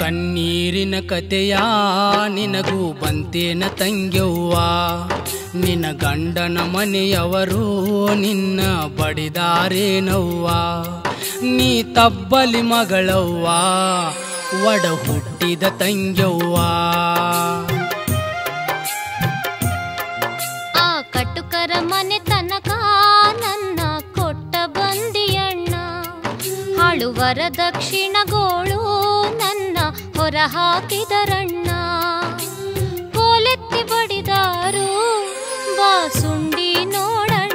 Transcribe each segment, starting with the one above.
ಕಣ್ಣೀರಿನ ಕತೆಯ ನಿನಗೂ ಬಂತೇನ ತಂಗ್ಯವ್ವ ನಿನ್ನ ಗಂಡನ ಮನೆಯವರು ನಿನ್ನ ಬಡಿದಾರೇನವ್ವ ನೀ ತಬ್ಬಲಿ ಮಗಳವ್ವ ಒಡ ಹುಟ್ಟಿದ ತಂಗ್ಯವ್ವ ಆ ಕಟುಕರ ಮನೆ ತನಕ ನನ್ನ ಕೊಟ್ಟ ಬಂದಿಯಣ್ಣ ಹಾಳುವರ ದಕ್ಷಿಣಗೋಳು ನನ್ನ ಹೊರ ಹಾಕಿದರಣ್ಣ ಕೋಲೆತ್ತಿ ಬಡಿದಾರು ಬಾಸುಂಡಿ ನೋಡಣ್ಣ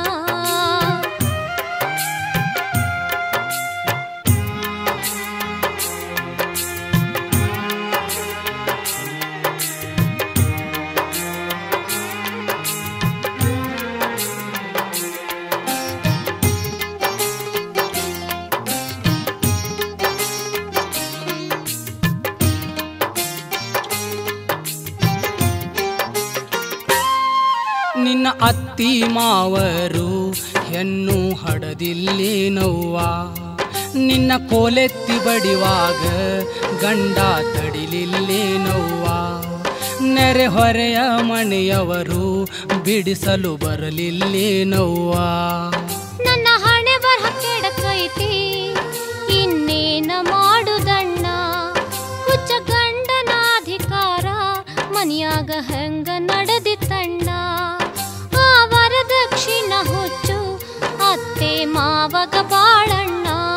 ನಿನ್ನ ಅತ್ತಿ ಮಾವರು ಹೆಣ್ಣು ಹಡದಿಲ್ಲೇನವ್ವ ನಿನ್ನ ಕೋಲೆತ್ತಿ ಬಡಿವಾಗ ಗಂಡ ತಡಿಲಿಲ್ಲೇನವ್ವ ನೆರೆ ಹೊರೆಯ ಮನೆಯವರು ಬಿಡಿಸಲು ಬರಲಿಲ್ಲೇನವ್ವ ನನ್ನ ಹಣೆ ಬರಹ ಕೆಡಕೈತಿ ಇನ್ನೇನ ಮಾಡುದಣ್ಣ ಹುಚ್ಚ ಗಂಡನ ಅಧಿಕಾರ ಮನಿಯಾಗ ಹೆಂಗ ನಡೆದಿತ್ತಣ್ಣ ಆ ವರದಕ್ಷಿಣ ಹುಚ್ಚು ಅತ್ತೆ ಮಾವಗ ಬಾಳಣ್ಣ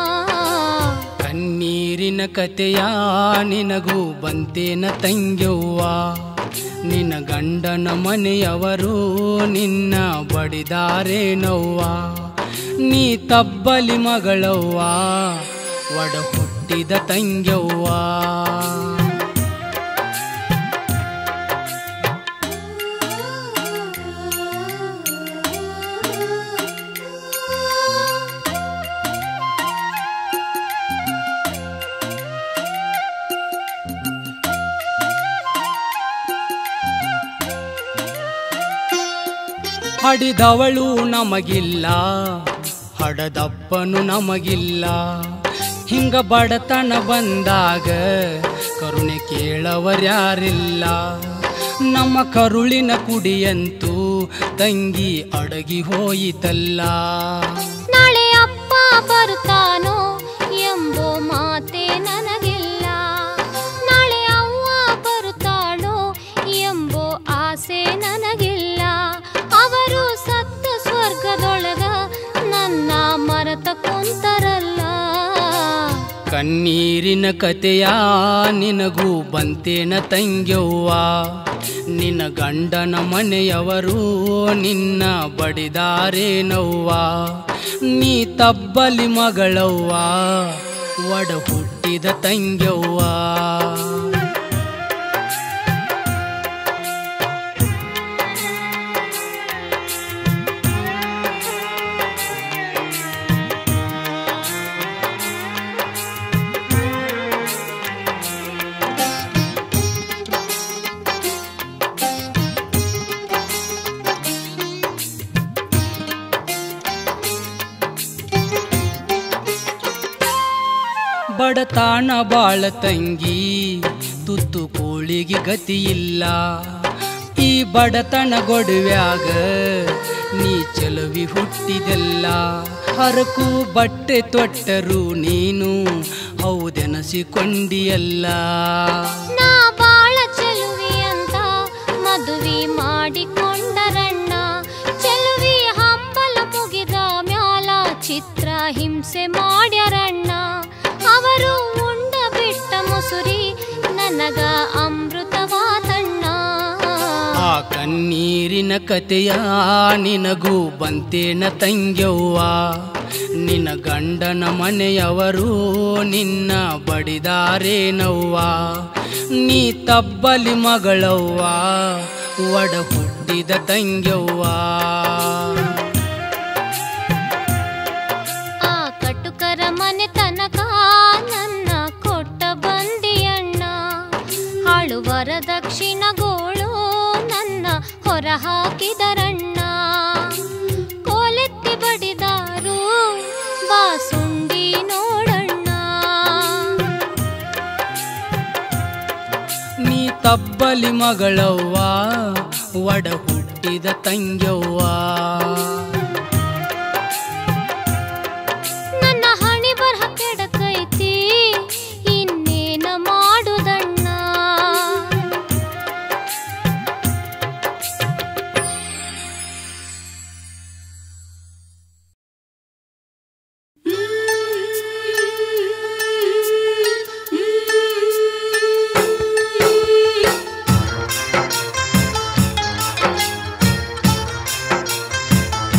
ಕಣ್ಣೀರಿನ ಕತೆಯ ನಿನಗೂ ಬಂತೇನ ತಂಗ್ಯವ್ವ ನಿನ್ನ ಗಂಡನ ಮನೆಯವರು ನಿನ್ನ ಬಡಿದಾರೇನವ್ವ ನೀ ತಬ್ಬಲಿ ಮಗಳವ್ವ ಒಡ ಹುಟ್ಟಿದ ತಂಗ್ಯವ್ವ ಹಡಿದವಳು ನಮಗಿಲ್ಲ ಹಡದಪ್ಪನು ನಮಗಿಲ್ಲ ಹಿಂಗ ಬಡತನ ಬಂದಾಗ ಕರುಣೆ ಕೇಳವರ್ಯಾರಿಲ್ಲ ನಮ್ಮ ಕರುಳಿನ ಕುಡಿಯಂತೂ ತಂಗಿ ಅಡಗಿ ಹೋಯಿತಲ್ಲ ನಾಳೆ ಅಪ್ಪ ಬರುತ್ತಾನೋ ಎಂಬೋ ಮಾತೆ ನನಗಿಲ್ಲ ನಾಳೆ ಅವ್ವ ಬರುತ್ತಾಳೋ ಎಂಬೋ ಆಸೆ ನನಗಿಲ್ಲ ಅವರು ಸತ್ತ ಸ್ವರ್ಗದೊಳಗ ನನ್ನ ಮರತ ಕುಂತರಲ್ಲ ಕಣ್ಣೀರಿನ ಕತೆಯ ನಿನಗೂ ಬಂತೇನ ತಂಗ್ಯವ್ವ ನಿನ್ನ ಗಂಡನ ಮನೆಯವರು ನಿನ್ನ ಬಡಿದಾರೇನವ್ವ ನೀ ತಬ್ಬಲಿ ಮಗಳವ್ವ ಒಡ ಹುಟ್ಟಿದ ತಂಗ್ಯವ್ವ ಬಡತಾಣ ಬಾಳ ತಂಗಿ ತುತ್ತು ಕೋಳಿಗೆ ಗತಿ ಇಲ್ಲ ಈ ಬಡತನ ಗೊಡವ್ಯಾಗ ನೀ ಚಲವಿ ಹುಟ್ಟಿದೆಲ್ಲ ಹರಕು ಬಟ್ಟೆ ತೊಟ್ಟರು ನೀನು ಹೌದೆನಸಿಕೊಂಡಿಯಲ್ಲ ನಾ ಬಾಳ ಚೆಲುವಿ ಅಂತ ಮದುವೆ ಮಾಡಿಕೊಂಡರಣ್ಣ ಚೆಲುವಿ ಹಂಬಲ ಮುಗಿದ ಮ್ಯಾಲ ಚಿತ್ರ ಹಿಂಸೆ ಮಾಡ್ಯಾರಣ್ಣ ಅವರು ಉಂಡ ಬಿಟ್ಟ ಮುಸುರಿ ನನಗ ಅಮೃತವಾದಣ್ಣ ಆ ಕಣ್ಣೀರಿನ ಕತೆಯ ನಿನಗೂ ಬಂತೇನ ತಂಗ್ಯವ್ವ ನಿನ್ನ ಗಂಡನ ಮನೆಯವರು ನಿನ್ನ ಬಡಿದಾರೇನವ್ವ ನೀ ತಬ್ಬಲಿ ಮಗಳವ್ವ ಒಡ ಹುಟ್ಟಿದ ತಂಗ್ಯವ್ವ ಆ ಕಟುಕರ ಮನೆ ತನಕ ನನ್ನ ಕೊಟ್ಟ ಬಂದಿಯಣ್ಣ ಹಾಳು ವರದಕ್ಷಿಣಗೋಳು ನನ್ನ ಹೊರ ಹಾಕಿದರಣ್ಣ ಕೋಲೆತ್ತಿ ಬಡಿದಾರು ಬಾಸುಂಡಿ ನೋಡಣ್ಣ ತಬ್ಬಲಿ ಮಗಳವ್ವ ಒಡ ಹುಟ್ಟಿದ ತಂಗ್ಯವ್ವ ನನ್ನ ಹಣಿ ಬರಹ ಕೆಡಕೈತಿ ಇನ್ನೇನ ಮಾಡುದಣ್ಣ ಆ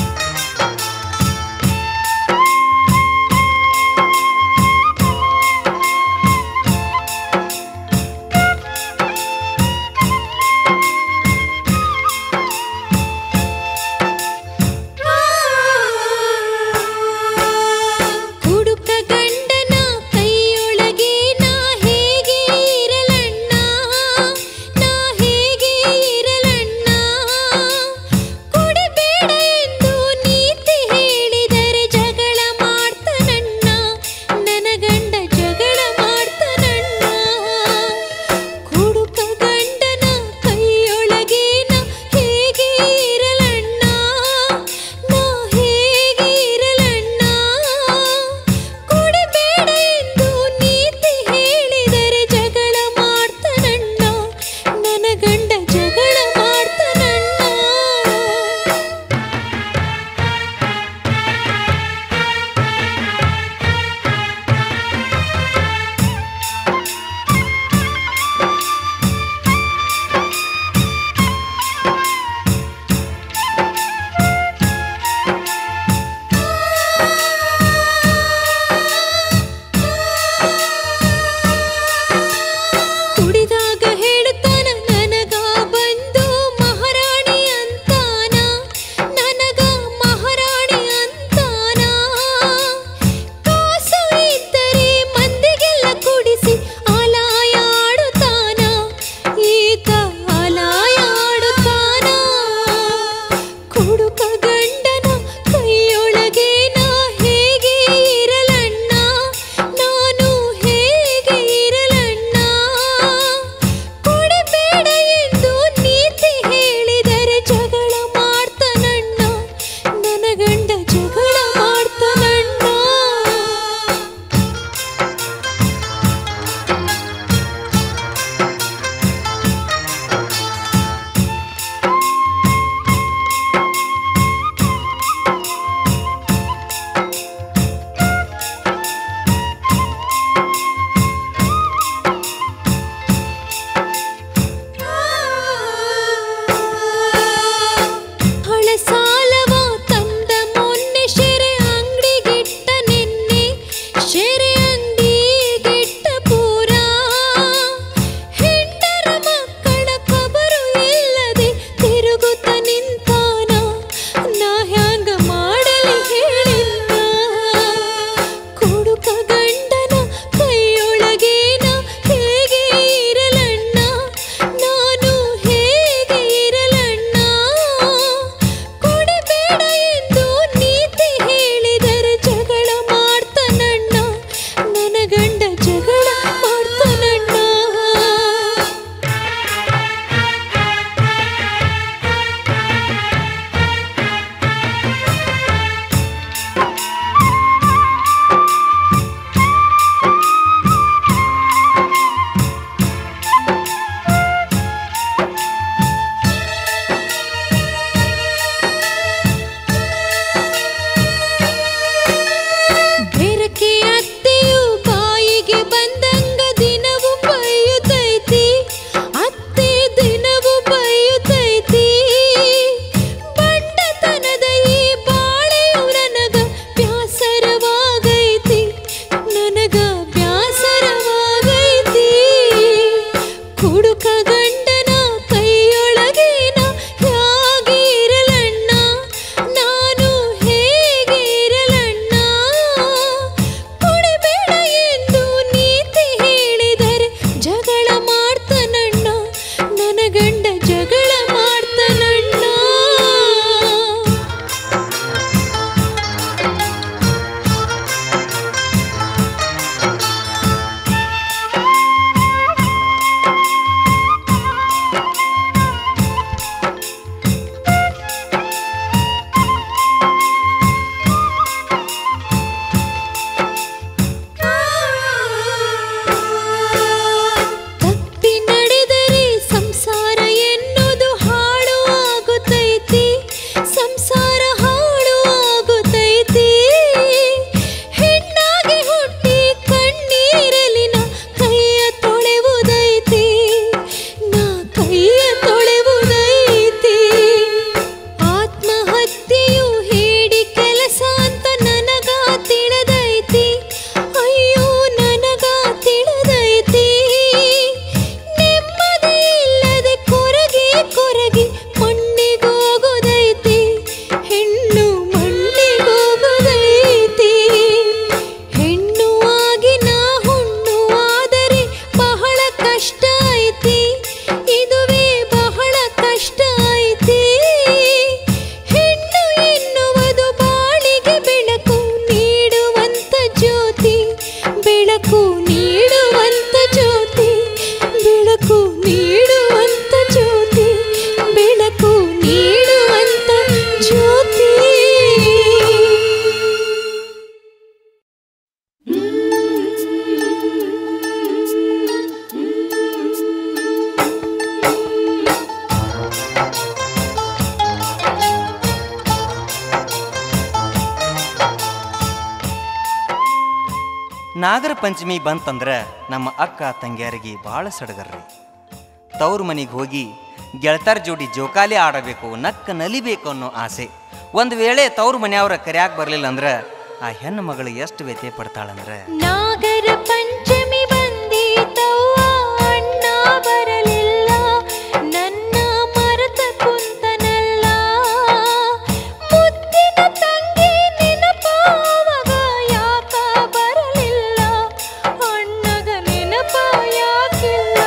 ನಾಗರ ಪಂಚಮಿ ಬಂತಂದ್ರೆ ನಮ್ಮ ಅಕ್ಕ ತಂಗಿಯರಿಗೆ ಭಾಳ ಸಡಗರ್ರಿ ತವ್ರ ಮನೆಗೆ ಹೋಗಿ ಗೆಳತಾರ ಜೋಡಿ ಜೋಕಾಲಿ ಆಡಬೇಕು ನಕ್ಕ ನಲಿಬೇಕು ಅನ್ನೋ ಆಸೆ ಒಂದು ವೇಳೆ ತವ್ರ ಮನೆಯವ್ರ ಕರ್ಯಾಕ ಬರಲಿಲ್ಲ ಅಂದ್ರೆ ಆ ಹೆಣ್ಣು ಮಗಳು ಎಷ್ಟು ವ್ಯಥೆ ಪಡ್ತಾಳಂದ್ರೆ ನಾಗರ ಪಂಚಮಿ ಬಂದೀತವ್ವ ಅಣ್ಣ ಬರಲಿಲ್ಲ ನನ್ನ ಮರೆತ ಕುಂತನಲ್ಲ ಮುದ್ದಿನ ತಂಗಿ ನೆನಪಾವಾಗ ಯಾಕ ಬರಲಿಲ್ಲ ಅಣ್ಣಗ ನೆನಪ ಯಾಕಿಲ್ಲ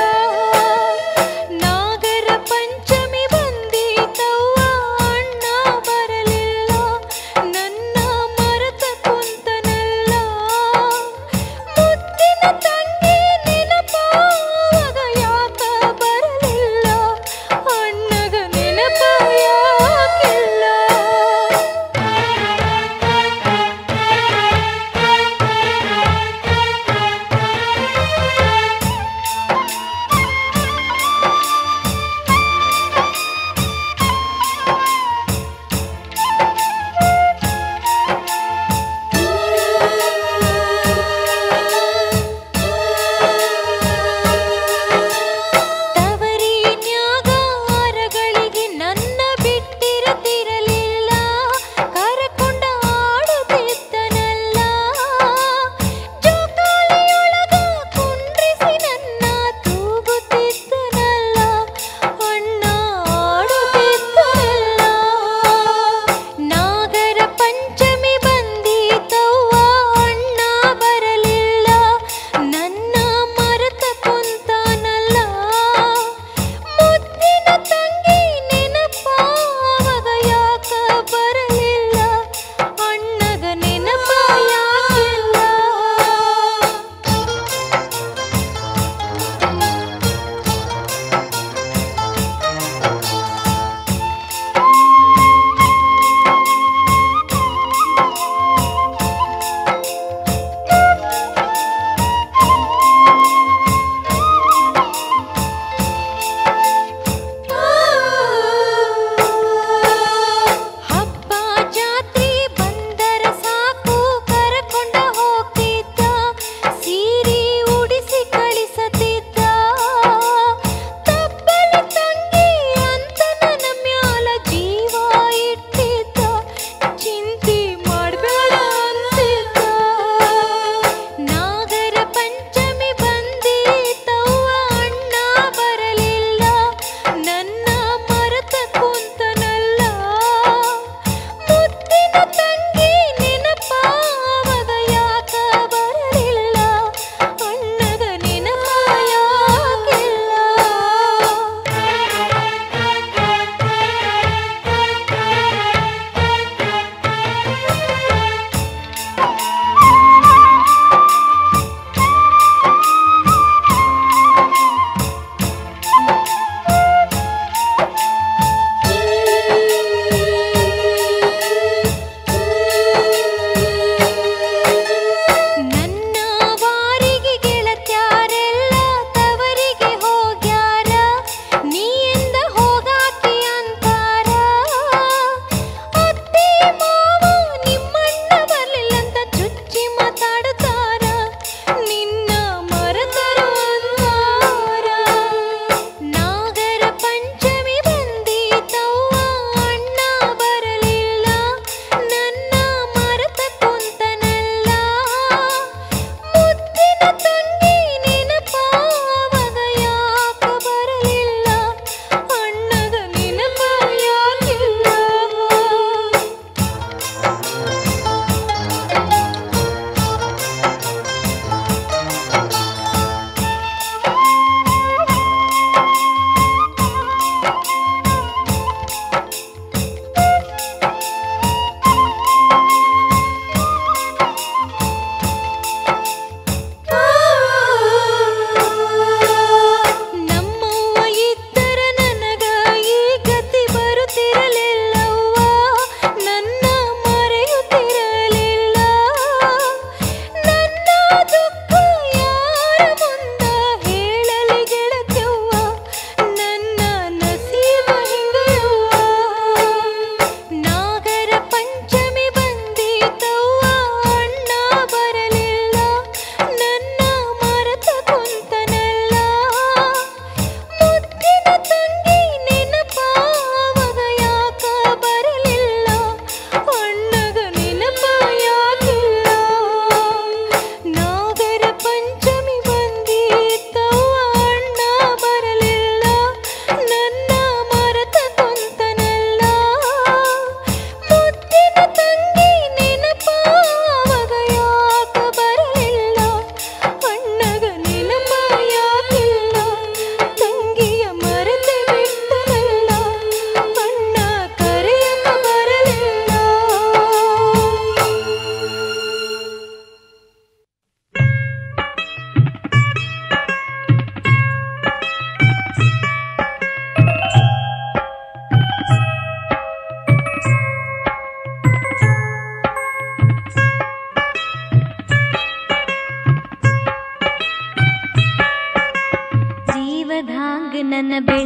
ನಾಗರ ಪಂಚಮಿ ಬಂದೀತವ್ವ ಅಣ್ಣ ಬರಲಿಲ್ಲ ನನ್ನ ಮರೆತ ಕುಂತನಲ್ಲ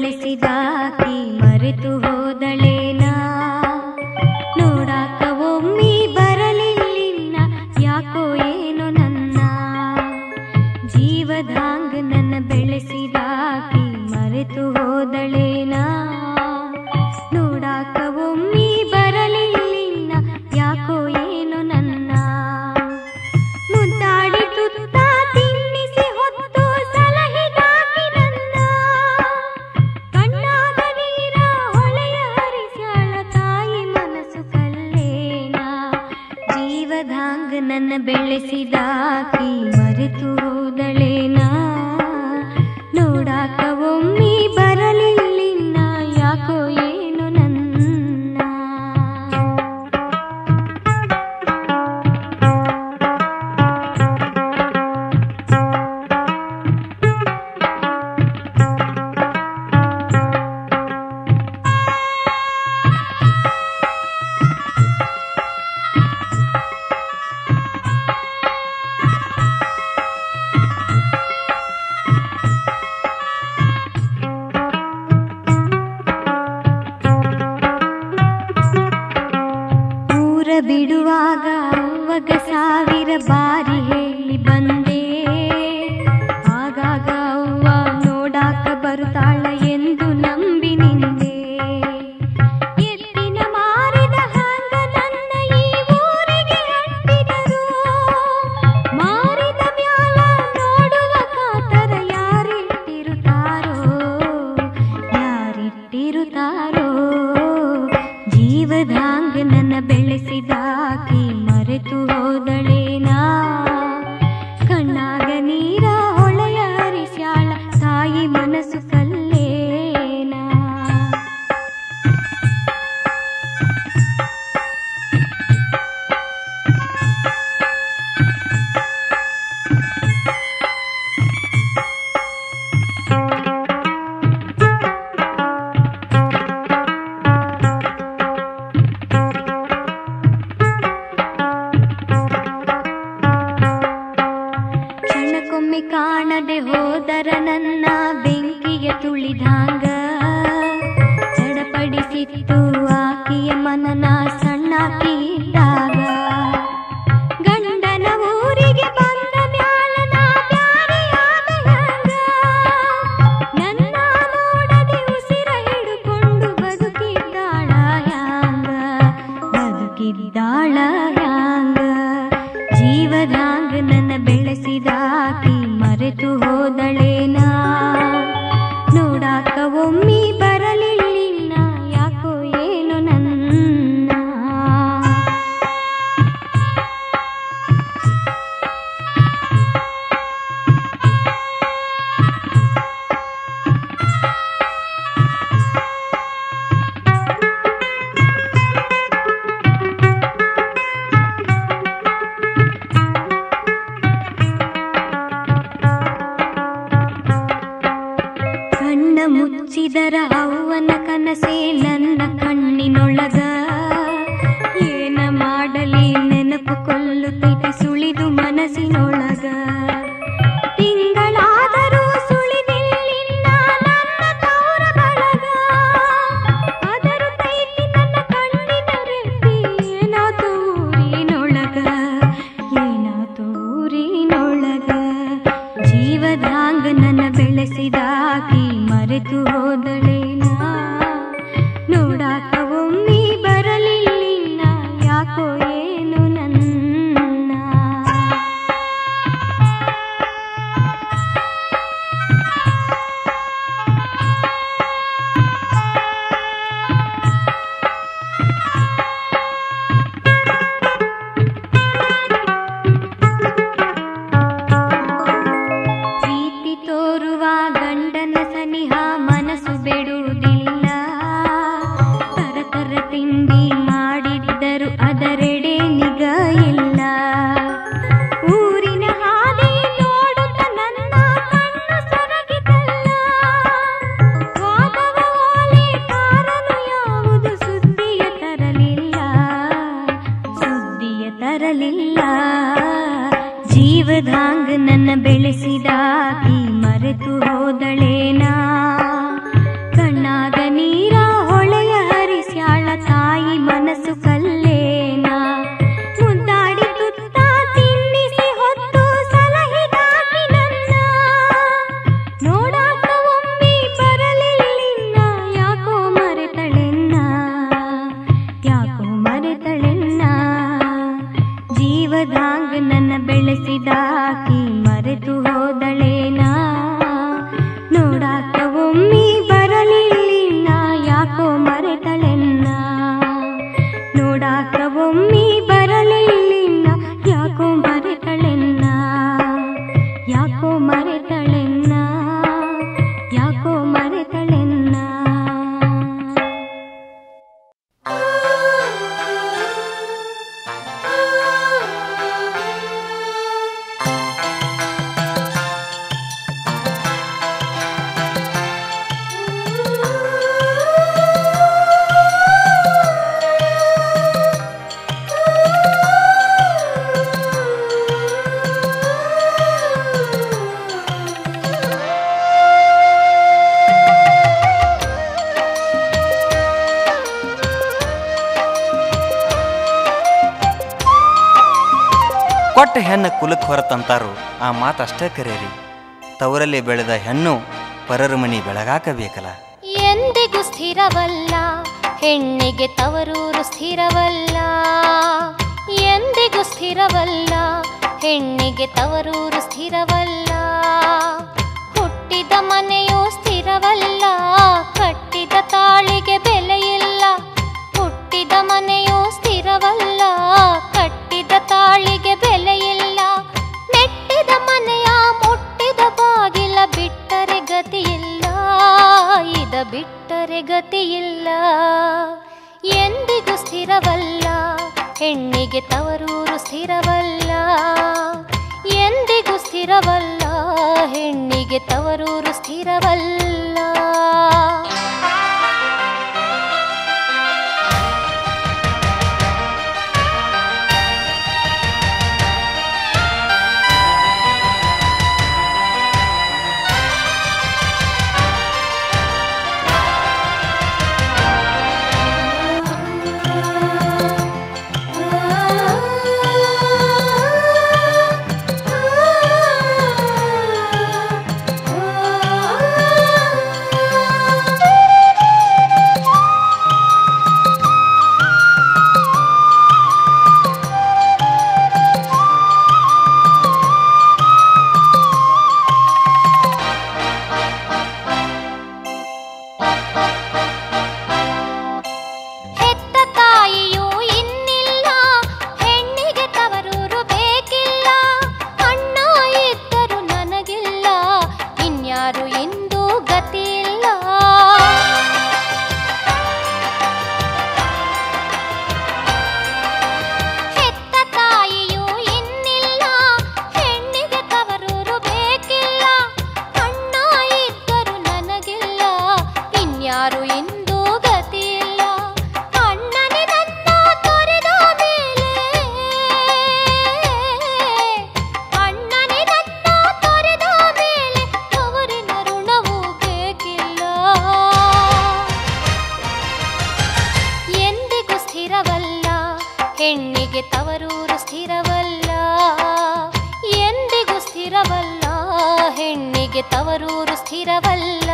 ಬೆಳೆಸಿದಾಕಿ ಮರೆತು ಹೋದಳೇನಾ ನೋಡಾಕ ಒಮ್ಮಿ ಬರಲಿಲ್ಲ ಯಾಕೋ ಏನೋ ನನ್ನ ಜೀವದಾಂಗ ನನ್ನ ಬೆಳೆಸಿದಾಕಿ ಮರೆತು ಹೋದಳೇನಾ ನೋಡಾಕ ಒಮ್ಮಿ ಬರಲಿಲ್ಲ ಯಾಕೋ ಏನೋ ನನ್ನ ಮುದ್ದಾಡಿ ತುತ್ತ ತಿನ್ನಿಸಿ ಹೊತ್ತು ಸಲಹಿದಾಕಿ ನನ್ನ ಕಣ್ಣಾಗ ನೀರ ಹೊಳೆಯ ಹರಿಸ್ಯಾಳ ತಾಯಿ ಮನಸ್ಸು ಕಲ್ಲೇನ ಜೀವದಾಂಗ ನನ್ನ ಬೆಳೆಸಿದಾಕಿ ಮರೆತು ಹೋದಳೇನಾ ನೋಡಾಕ ಒಮ್ಮಿ ಬರಲಿಲ್ಲ ಯಾಕೋ ಏನು ನನ್ನ ಊರ ಬಿಡುವಾಗ ಅವ್ವಗ ಸಾವಿರ ಬಾರಿ ಹೇಳಿ ಬಂದೆ ಆಗಾಗ ಅವ್ವ ನೋಡಾಕ ಬರುತ್ತಾಳ ಎಂದು ನಂಬಿ ನಿಂದೆ ಎತ್ತಿನ ಮಾರಿದ ಹಾಂಗ ನನ್ನ ಈ ಊರಿಗೆ ಅಟ್ಟಿದರು ಮಾರಿದ ಮ್ಯಾಲ ನೋಡುವ ಕಾತರ ಯಾರಿಟ್ಟಿರುತ್ತಾರೋ ಯಾರಿಟ್ಟಿರುತ್ತಾರೋ ಜೀವದಾಂಗ ನನ್ನ ಬೆಳೆಸಿದಾಕಿ ಮರೆತು ಹೋದಳೇನಾ ಕಣ್ಣಾಗ ನೀರ ಹೊಳೆಯ ಹರಿಸ್ಯಾಳ ತಾಯಿ ಮನಸ್ಸು ಕಲ್ಲೇನಾ ಕ್ಷಣಕ್ಕೊಮ್ಮೆ ಕಾಣದೆ ಹೋದರ ನನ್ನ ಬೆಂಕಿಯ ತುಳಿದಾಂಗ ಚಡಪಡಿಸಿತ್ತು ಆಕಿಯ ಮನನ ಸಣ್ಣಾಕಿ ಇದ್ದಾಗ ಗಂಡನ ಊರಿಗೆ ಬಂದ ಮ್ಯಾಲ ನಾ ಬ್ಯಾರೆಯಾದ ಹ್ಯಾಂಗ? ನನ್ನ ನೋಡದೆ ಉಸಿರ ಹಿಡುಕೊಂಡು ಬದುಕಿದ್ದಾಳ ಹ್ಯಾಂಗ ಬದುಕಿದ್ದಾಳ ಹ್ಯಾಂಗ ಜೀವದಾಂಗ ನನ್ನ ಬೆಳೆಸಿದಾಕಿ ಮರೆತು ಹೋದಳೇನಾ ನೋಡಾಕ ಒಮ್ಮಿ ಬರಲಿಲ್ಲ ಯಾಕೋ ಏನು ನನ್ನ ಕಣ್ಣ ಮುಚ್ಚಿದರ ಅವ್ವನ ಕನಸೇ ನನ್ನ ಕಣ್ಣಿನೊಳಗ ಏನ ಮಾಡಲಿ ನೆನಪು ಕೊಲ್ಲುತ್ತಿದೆ ಸುಳಿದು ಮನಸ್ಸಿನೊಳಗ ತಿಂಗಳಾದರೂ ಸುಳಿದಿಲ್ಲಿಲ್ಲ ನನ್ನ ತವರ ಬಳಗ ಅದರುತ್ತೈತಿ ನನ್ನ ಕಣ್ಣಿನ ರೆಪ್ಪಿ ಏನಾತು ಊರಿನೊಳಗ ಏನಾತು ಊರಿನೊಳಗ ಜೀವದಾಂಗ ನನ್ನ ಬೆಳೆಸಿದಾಕಿ ಮರೆತು ಹೋದಳೇನಾ ನೋಡಾಕ ಒಮ್ಮಿ ಬರಲಿಲ್ಲ ಯಾಕೋ ಏನು ನನ್ನ ಕೊಟ್ಟ ಹೆಣ್ಣು ಕುಲಕ್ಕೆ ಹೊರತಂತಾರು ಆ ಮಾತಷ್ಟೇ ಕರೇರಿ ತವರಲ್ಲಿ ಬೆಳೆದ ಹೆಣ್ಣು ಪರರ ಮನಿ ಬೆಳಗಾಕಬೇಕಲ್ಲ ಎಂದಿಗೂ ಸ್ಥಿರವಲ್ಲ ಹೆಣ್ಣಿಗೆ ತವರೂರು ಸ್ಥಿರವಲ್ಲ ಎಂದಿಗೂ ಸ್ಥಿರವಲ್ಲ ಹೆಣ್ಣಿಗೆ ತವರೂರು ಸ್ಥಿರವಲ್ಲ ಹುಟ್ಟಿದ ಮನೆಯೂ ಸ್ಥಿರವಲ್ಲ ಕಟ್ಟಿದ ತಾಳಿಗೆ ಬೆಲೆಯಿಲ್ಲ ಹುಟ್ಟಿದ ಮನೆಯೂ ಸ್ಥಿರವಲ್ಲ ಕಟ್ಟಿದ ತಾಳಿಗೆ ಬೆಲೆಯಿಲ್ಲ ಮೆಟ್ಟಿದ ಮನೆಯ ಮುಟ್ಟಿದ ಬಾಗಿಲ ಬಿಟ್ಟರೆ ಗತಿಯಿಲ್ಲ ಇದ ಬಿಟ್ಟರೆ ಗತಿಯಿಲ್ಲ ಎಂದಿಗೂ ಸ್ಥಿರವಲ್ಲ ಹೆಣ್ಣಿಗೆ ತವರೂರು ಸ್ಥಿರವಲ್ಲ ಎಂದಿಗೂ ಸ್ಥಿರವಲ್ಲ ಹೆಣ್ಣಿಗೆ ತವರೂರು ಸ್ಥಿರವಲ್ಲ ಹೆತ್ತ ತಾಯಿಯೂ ಇನ್ನಿಲ್ಲ ಹೆಣ್ಣಿಗೆ ತವರೂರು ಬೇಕಿಲ್ಲ ಅಣ್ಣ ಇದ್ದರು ನನಗಿಲ್ಲ ಇನ್ಯಾರು ಇಂದು ಗತಿಯಿಲ್ಲ ಹೆತ್ತ ತಾಯಿಯೂ ಇನ್ನಿಲ್ಲ ಹೆಣ್ಣಿಗೆ ತವರೂರು ಬೇಕಿಲ್ಲ ಅಣ್ಣ ಇದ್ದರು ನನಗಿಲ್ಲ ಇನ್ಯಾರು ಇಂದು ಗತಿಯಿಲ್ಲ ಅಣ್ಣನೇ ನನ್ನ ತೊರೆದ ಮೇಲೆ ಅಣ್ಣನೇ ನನ್ನ ತೊರೆದ ಮೇಲೆ ಅವರಿನ ಋಣವೂ ಬೇಕಿಲ್ಲ ಎಂದಿಗೂ ಸ್ಥಿರವಲ್ಲ ಹೆಣ್ಣಿಗೆ ತವರೂರು ಸ್ಥಿರವಲ್ಲ ಎಂದಿಗೂ ಸ್ಥಿರವಲ್ಲ ಹೆಣ್ಣಿಗೆ ತವರೂರು ಸ್ಥಿರವಲ್ಲ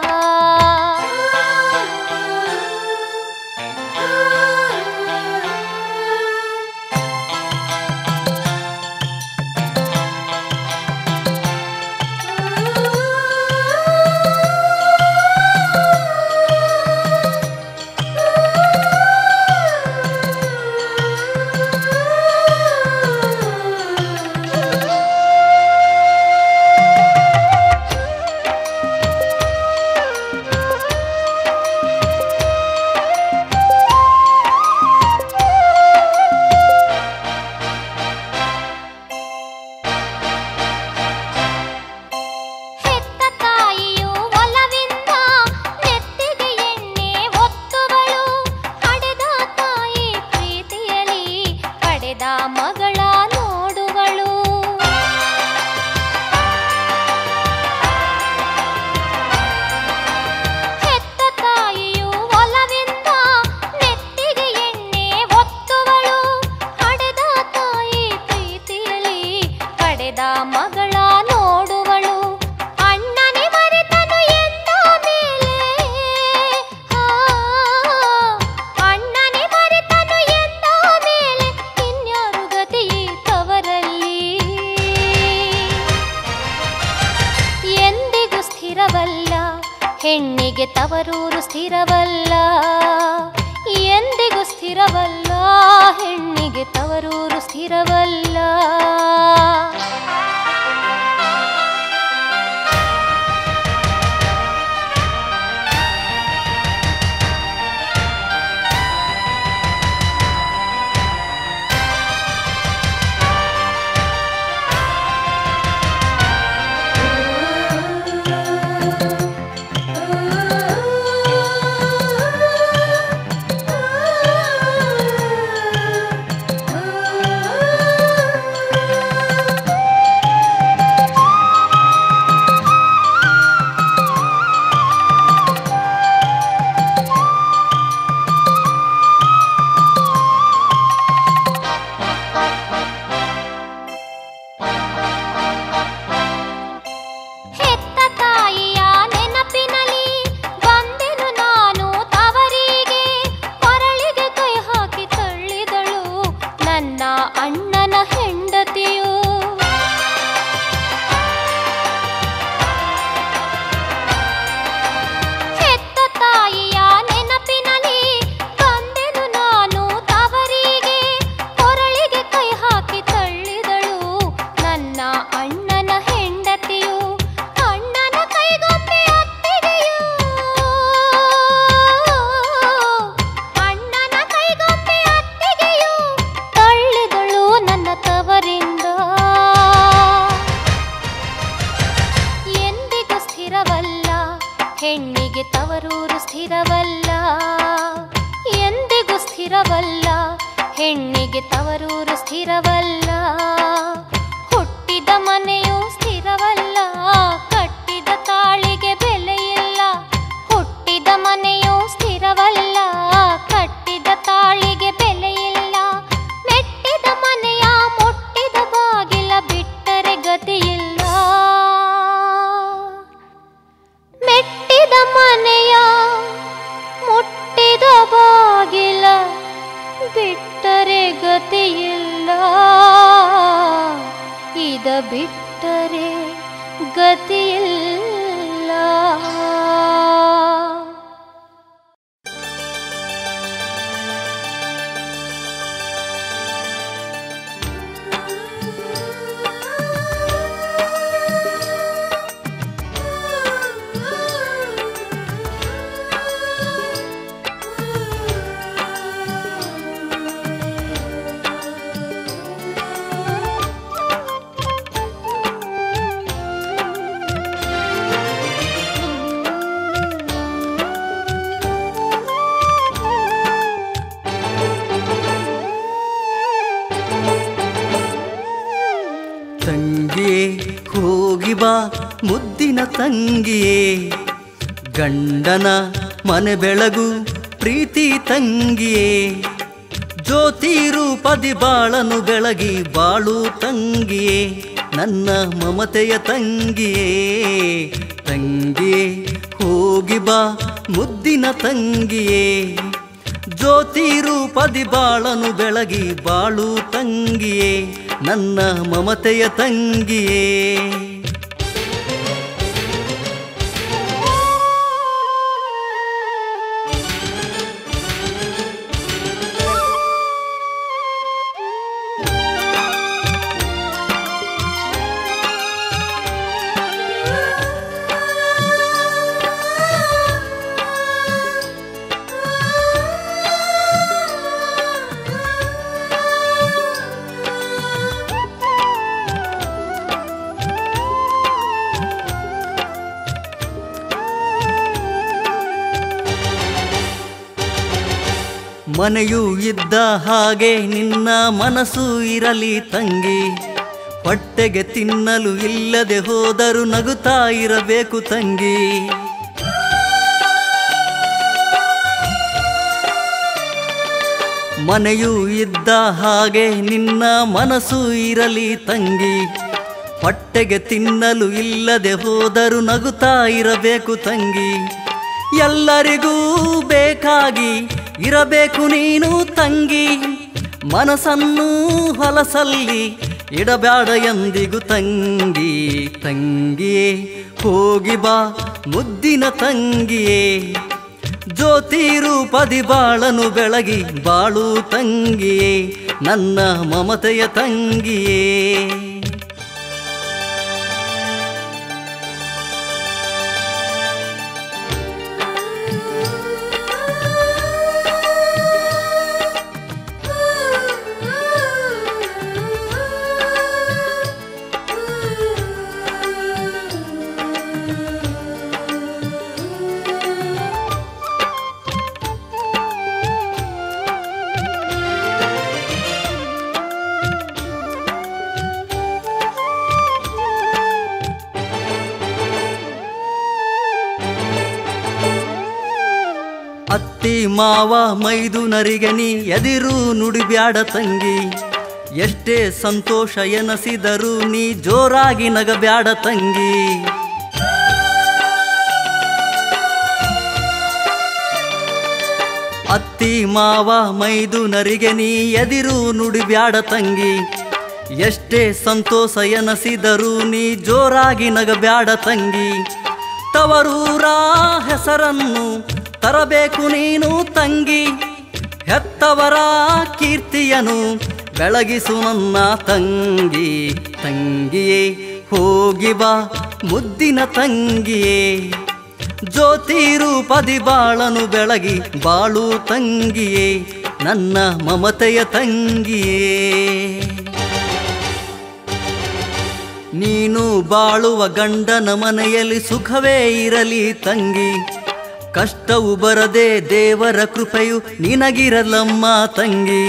ಹೆತ್ತ ತಾಯಿಯು ಒಲವಿಂದ ನೆತ್ತಿಗೆ ಎಣ್ಣೆ ಒತ್ತುವಳು ಹಡೆದ ತಾಯಿ ಪ್ರೀತಿಯಲಿ ಪಡೆದ ಮಗಳ ನೋಡುವಳು ಹೆತ್ತ ತಾಯಿಯು ಒಲವಿಂದ ನೆತ್ತಿಗೆ ಎಣ್ಣೆ ಒತ್ತುವಳು ಹಡೆದ ತಾಯಿ ಪ್ರೀತಿಯಲಿ ಪಡೆದ ಮಗಳ ನೋಡುವಳು ಅಣ್ಣನೇ ಮರೆತನು ಎಂದ ಮೇಲೆ ಆ, ಅಣ್ಣನೇ ಮರೆತನು ಎಂದ ಮೇಲೆ ಇನ್ಯಾರು ಗತಿ ತವರಲ್ಲಿ ಎಂದಿಗೂ ಸ್ಥಿರವಲ್ಲ ಹೆಣ್ಣಿಗೆ ತವರೂರು ಸ್ಥಿರವಲ್ಲ ಎಂದಿಗೂ ಸ್ಥಿರವಲ್ಲ ಹೆಣ್ಣಿಗೆ ತವರೂರು ಸ್ಥಿರವಲ್ಲ ಆ ಸ್ಥಿರವಲ್ಲ ಎಂದಿಗೂ ಸ್ಥಿರವಲ್ಲ ಹೆಣ್ಣಿಗೆ ತವರೂರು ಸ್ಥಿರವಲ್ಲ ಹುಟ್ಟಿದ ಮನೆಯೂ ಸ್ಥಿರವಲ್ಲ ಕಟ್ಟಿದ ತಾಳಿಗೆ ಬೆಲೆಯಿಲ್ಲ ಹುಟ್ಟಿದ ಮನೆಯೂ ಸ್ಥಿರವಲ್ಲ ಕಟ್ಟಿದ ತಾಳಿಗೆ ಬೆಲೆಯಿಲ್ಲ ಮೆಟ್ಟಿದ ಮನೆಯ ಮುಟ್ಟಿದ ಬಾಗಿಲ ಬಿಟ್ಟರೆ ಗತಿಯಿಲ್ಲ ಮೆಟ್ಟಿದ ಮನೆಯ ಮುಟ್ಟಿದ ಬಾಗಿಲ ಬಿಟ್ಟರೆ ಗತಿಯಿಲ್ಲ ಇದ ಬಿಟ್ಟರೆ ಗತಿಯಿಲ್ಲ ತಂಗಿಯೇ ಹೋಗಿ ಬಾ ಮುದ್ದಿನ ತಂಗಿಯೇ ಗಂಡನ ಮನೆ ಬೆಳಗು ಪ್ರೀತಿ ತಂಗಿಯೇ ಜ್ಯೋತಿ ರೂಪದಿ ಬಾಳನು ಬೆಳಗಿ ಬಾಳು ತಂಗಿಯೇ ನನ್ನ ಮಮತೆಯ ತಂಗಿಯೇ ತಂಗಿಯೇ ಹೋಗಿ ಬಾ ಮುದ್ದಿನ ತಂಗಿಯೇ ಜ್ಯೋತಿ ರೂಪದಿ ಬಾಳನು ಬೆಳಗಿ ಬಾಳು ತಂಗಿಯೇ ನನ್ನ ಮಮತೆಯ ತಂಗಿಯೇ ಮನೆಯೂ ಇದ್ದ ಹಾಗೆ ನಿನ್ನ ಮನಸ್ಸು ಇರಲಿ ತಂಗಿ ಹೊಟ್ಟೆಗೆ ತಿನ್ನಲು ಇಲ್ಲದೆ ಹೋದರೂ ನಗುತ್ತಾ ಇರಬೇಕು ತಂಗಿ ಮನೆಯೂ ಇದ್ದ ಹಾಗೆ ನಿನ್ನ ಮನಸ್ಸು ಇರಲಿ ತಂಗಿ ಹೊಟ್ಟೆಗೆ ತಿನ್ನಲು ಇಲ್ಲದೆ ಹೋದರೂ ನಗುತ್ತಾ ಇರಬೇಕು ತಂಗಿ ಎಲ್ಲರಿಗೂ ಬೇಕಾಗಿ ಇರಬೇಕು ನೀನು ತಂಗಿ ಮನಸ್ಸನ್ನು ಹೊಲಸಲ್ಲಿ ಇಡಬೇಡ ಎಂದಿಗೂ ತಂಗಿ ತಂಗಿಯೇ ಹೋಗಿ ಬಾ ಮುದ್ದಿನ ತಂಗಿಯೇ ಜ್ಯೋತಿ ರೂಪದಿ ಬಾಳನು ಬೆಳಗಿ ಬಾಳು ತಂಗಿಯೇ ನನ್ನ ಮಮತೆಯ ತಂಗಿಯೇ ಅತ್ತಿ ಮಾವ ಮೈದುನರಿಗೆ ನೀ ಎದಿರು ನುಡಿಬ್ಯಾಡ ತಂಗಿ ಎಷ್ಟೇ ಸಂತೋಷ ಎನಸಿದರೂ ನೀ ಜೋರಾಗಿ ನಗಬ್ಯಾಡ ತಂಗಿ ಅತ್ತಿ ಮಾವ ಮೈದುನರಿಗೆ ನೀ ಎದಿರು ನುಡಿಬ್ಯಾಡ ತಂಗಿ ಎಷ್ಟೇ ಸಂತೋಷ ಎನಸಿದರೂ ನೀ ಜೋರಾಗಿ ನಗಬ್ಯಾಡ ತಂಗಿ ತವರೂರ ಹೆಸರನ್ನು ತರಬೇಕು ನೀನು ತಂಗಿ ಹೆತ್ತವರ ಕೀರ್ತಿಯನು ಬೆಳಗಿಸು ನನ್ನ ತಂಗಿ ತಂಗಿಯೇ ಹೋಗಿ ಬಾ ಮುದ್ದಿನ ತಂಗಿಯೇ ಜ್ಯೋತಿ ರೂಪದಿ ಬಾಳನು ಬೆಳಗಿ ಬಾಳು ತಂಗಿಯೇ ನನ್ನ ಮಮತೆಯ ತಂಗಿಯೇ ನೀನು ಬಾಳುವ ಗಂಡನ ಮನೆಯಲ್ಲಿ ಸುಖವೇ ಇರಲಿ ತಂಗಿ ಕಷ್ಟವು ಬರದೆ ದೇವರ ಕೃಪೆಯು ನಿನಗಿರಲಮ್ಮ ತಂಗಿ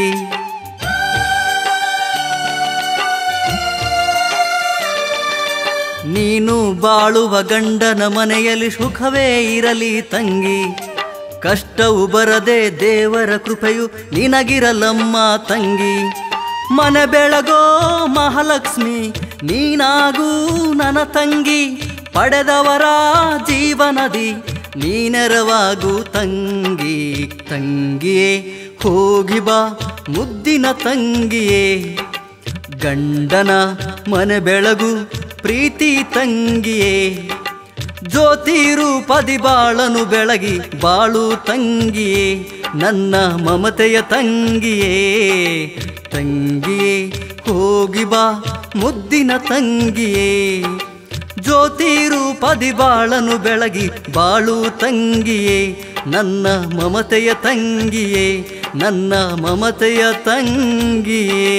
ನೀನು ಬಾಳುವ ಗಂಡನ ಮನೆಯಲ್ಲಿ ಸುಖವೇ ಇರಲಿ ತಂಗಿ ಕಷ್ಟವು ಬರದೆ ದೇವರ ಕೃಪೆಯು ನಿನಗಿರಲಮ್ಮ ತಂಗಿ ಮನೆ ಬೆಳಗೋ ಮಹಾಲಕ್ಷ್ಮಿ ನೀನಾಗೂ ನನ್ನ ತಂಗಿ ಪಡೆದವರ ಜೀವನದಿ ನೀನೆರವಾಗು ತಂಗಿ ತಂಗಿಯೇ ಹೋಗಿ ಬಾ ಮುದ್ದಿನ ತಂಗಿಯೇ ಗಂಡನ ಮನೆ ಬೆಳಗು ಪ್ರೀತಿ ತಂಗಿಯೇ ಜ್ಯೋತಿ ರೂಪದಿ ಬಾಳನು ಬೆಳಗಿ ಬಾಳು ತಂಗಿಯೇ ನನ್ನ ಮಮತೆಯ ತಂಗಿಯೇ ತಂಗಿಯೇ ಹೋಗಿ ಬಾ ಮುದ್ದಿನ ತಂಗಿಯೇ ಜ್ಯೋತಿ ರೂಪದಿ ಬಾಳನು ಬೆಳಗಿ ಬಾಳು ತಂಗಿಯೇ ನನ್ನ ಮಮತೆಯ ತಂಗಿಯೇ ನನ್ನ ಮಮತೆಯ ತಂಗಿಯೇ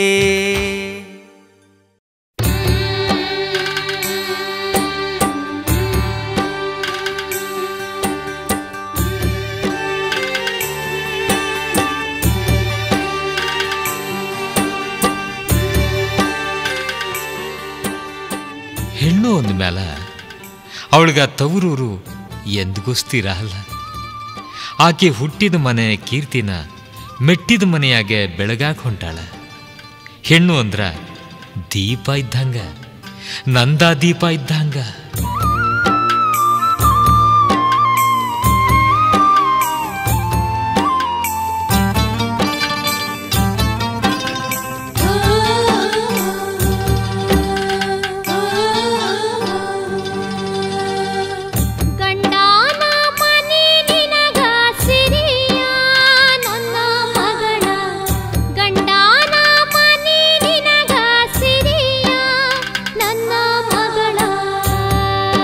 ಹೆಣ್ಣು ಅಂದ ಮ್ಯಾಲ ಅವಳಿಗ ತವರೂರು ಎಂದಿಗೂ ಸ್ಥಿರ ಅಲ್ಲ ಆಕೆ ಹುಟ್ಟಿದ ಮನೆ ಕೀರ್ತಿನ ಮೆಟ್ಟಿದ ಮನೆಯಾಗೆ ಬೆಳಗಾಕ ಹೊಂಟಾಳ ಹೆಣ್ಣು ಅಂದ್ರ ದೀಪ ಇದ್ದಂಗ ನಂದ ದೀಪ ಇದ್ದಂಗ ಗಂಡಾನ ಮನೆ ನಿನಗ ಸಿರಿಯ ನನ್ನ ಮಗಳ ಗಂಡಾನ ಮನೆ ನಿನಗ ಸಿರಿಯ ನನ್ನ ಮಗಳ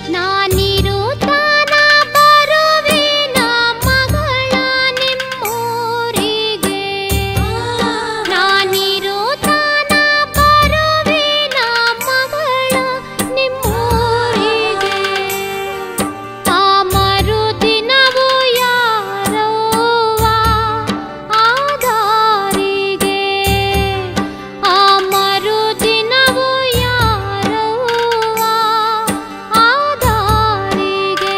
ನಾನಿರುತ್ತಾನ ಬರುವಿನ ಮಗಳ ನಿಮ್ಮೂರಿಗೆ ನಾನಿರುತ್ತಾನ ಬರುವಿನ ಮಗಳ ನಿಮ್ಮೂರಿಗೆ ಆ ಮರುದಿನವು ಯಾರವ್ವ ಆದಾರಿಗೆ ಆ ಮರುದಿನವು ಯಾರವ್ವ ಆದಾರಿಗೆ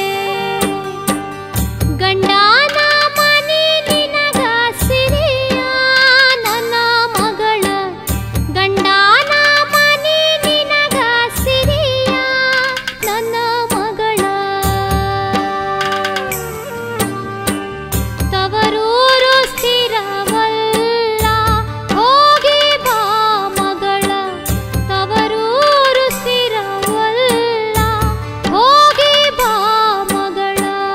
ಗಂಡನ ಮನೆ ನಿನಗ ಸಿರಿಯ ನನ್ನ ಮಗಳ ಗಂಡನ ಮನೆ ನಿನಗ ಸಿರಿಯ ನನ್ನ ಮಗಳ ತವರೂರು ಸ್ಥಿರವಲ್ಲ ಹೋಗಿ ಬಾ ಮಗಳ ತವರೂರು ಸ್ಥಿರವಲ್ಲ ಹೋಗಿ ಬಾ ಮಗಳ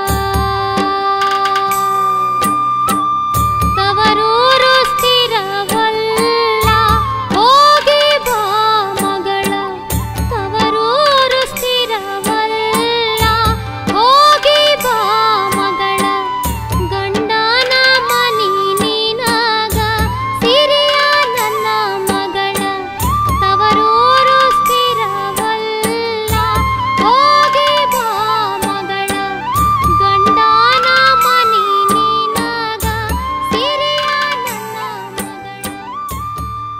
ತವರೂರು ಸ್ಥಿರವಲ್ಲ ಹೋಗಿ ಬಾ ಮಗಳ ತವರೂರು ಸ್ಥಿರವಲ್ಲ ಹೋಗಿ ಬಾ ಮಗಳ ಗಂಡನ ಮನಿ ನೀನಾಗ ಸಿರಿಯ ನನ್ನ ಮಗಳ ತವರೂರು ಸ್ಥಿರವಲ್ಲ ಹೋಗಿ ಬಾ ಮಗಳ ಗಂಡನ ಮನಿ ನೀನಾಗ ಸಿರಿಯ ನನ್ನ ಮಗಳ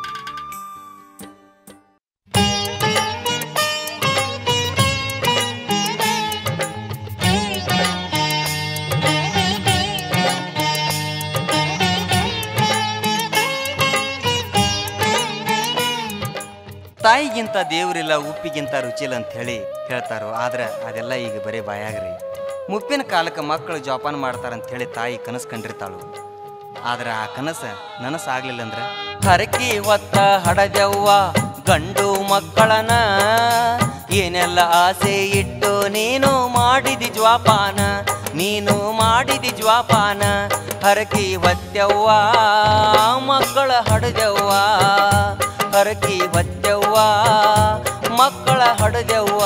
ತಾಯಿಗಿಂತ ದೇವರಿಲ್ಲ ಉಪ್ಪಿಗಿಂತ ರುಚಿಲ್ಲ ಅಂತ ಹೇಳಿ ಹೇಳ್ತಾರೋ ಆದ್ರೆ ಅದೆಲ್ಲ ಈಗ ಬರೀ ಬಾಯಾಗ್ರಿ ಮುಪ್ಪಿನ ಕಾಲಕ್ಕೆ ಮಕ್ಕಳು ಜೋಪಾನ ಮಾಡ್ತಾರಂತ ಹೇಳಿ ತಾಯಿ ಕನಸು ಕಂಡಿರ್ತಾಳು ಆದ್ರೆ ಆ ಕನಸ ನನಸಾಗ್ಲಿಲ್ಲ ಅಂದ್ರೆ ಹರಕಿ ಹೊತ್ತ ಹಡದವ್ವ ಗಂಡು ಮಕ್ಕಳನ ಏನೆಲ್ಲ ಆಸೆ ಇಟ್ಟು ನೀನು ಮಾಡಿದಿ ಜ್ವಾಪಾನ ನೀನು ಮಾಡಿದಿ ಜ್ವಾಪಾನ ಹರಕಿ ಹೊತ್ತವ್ವ ಮಕ್ಕಳ ಹಡದವ್ವ ಹರಕಿ ಹೊತ್ತವ್ವ ಮಕ್ಕಳ ಹಡದವ್ವ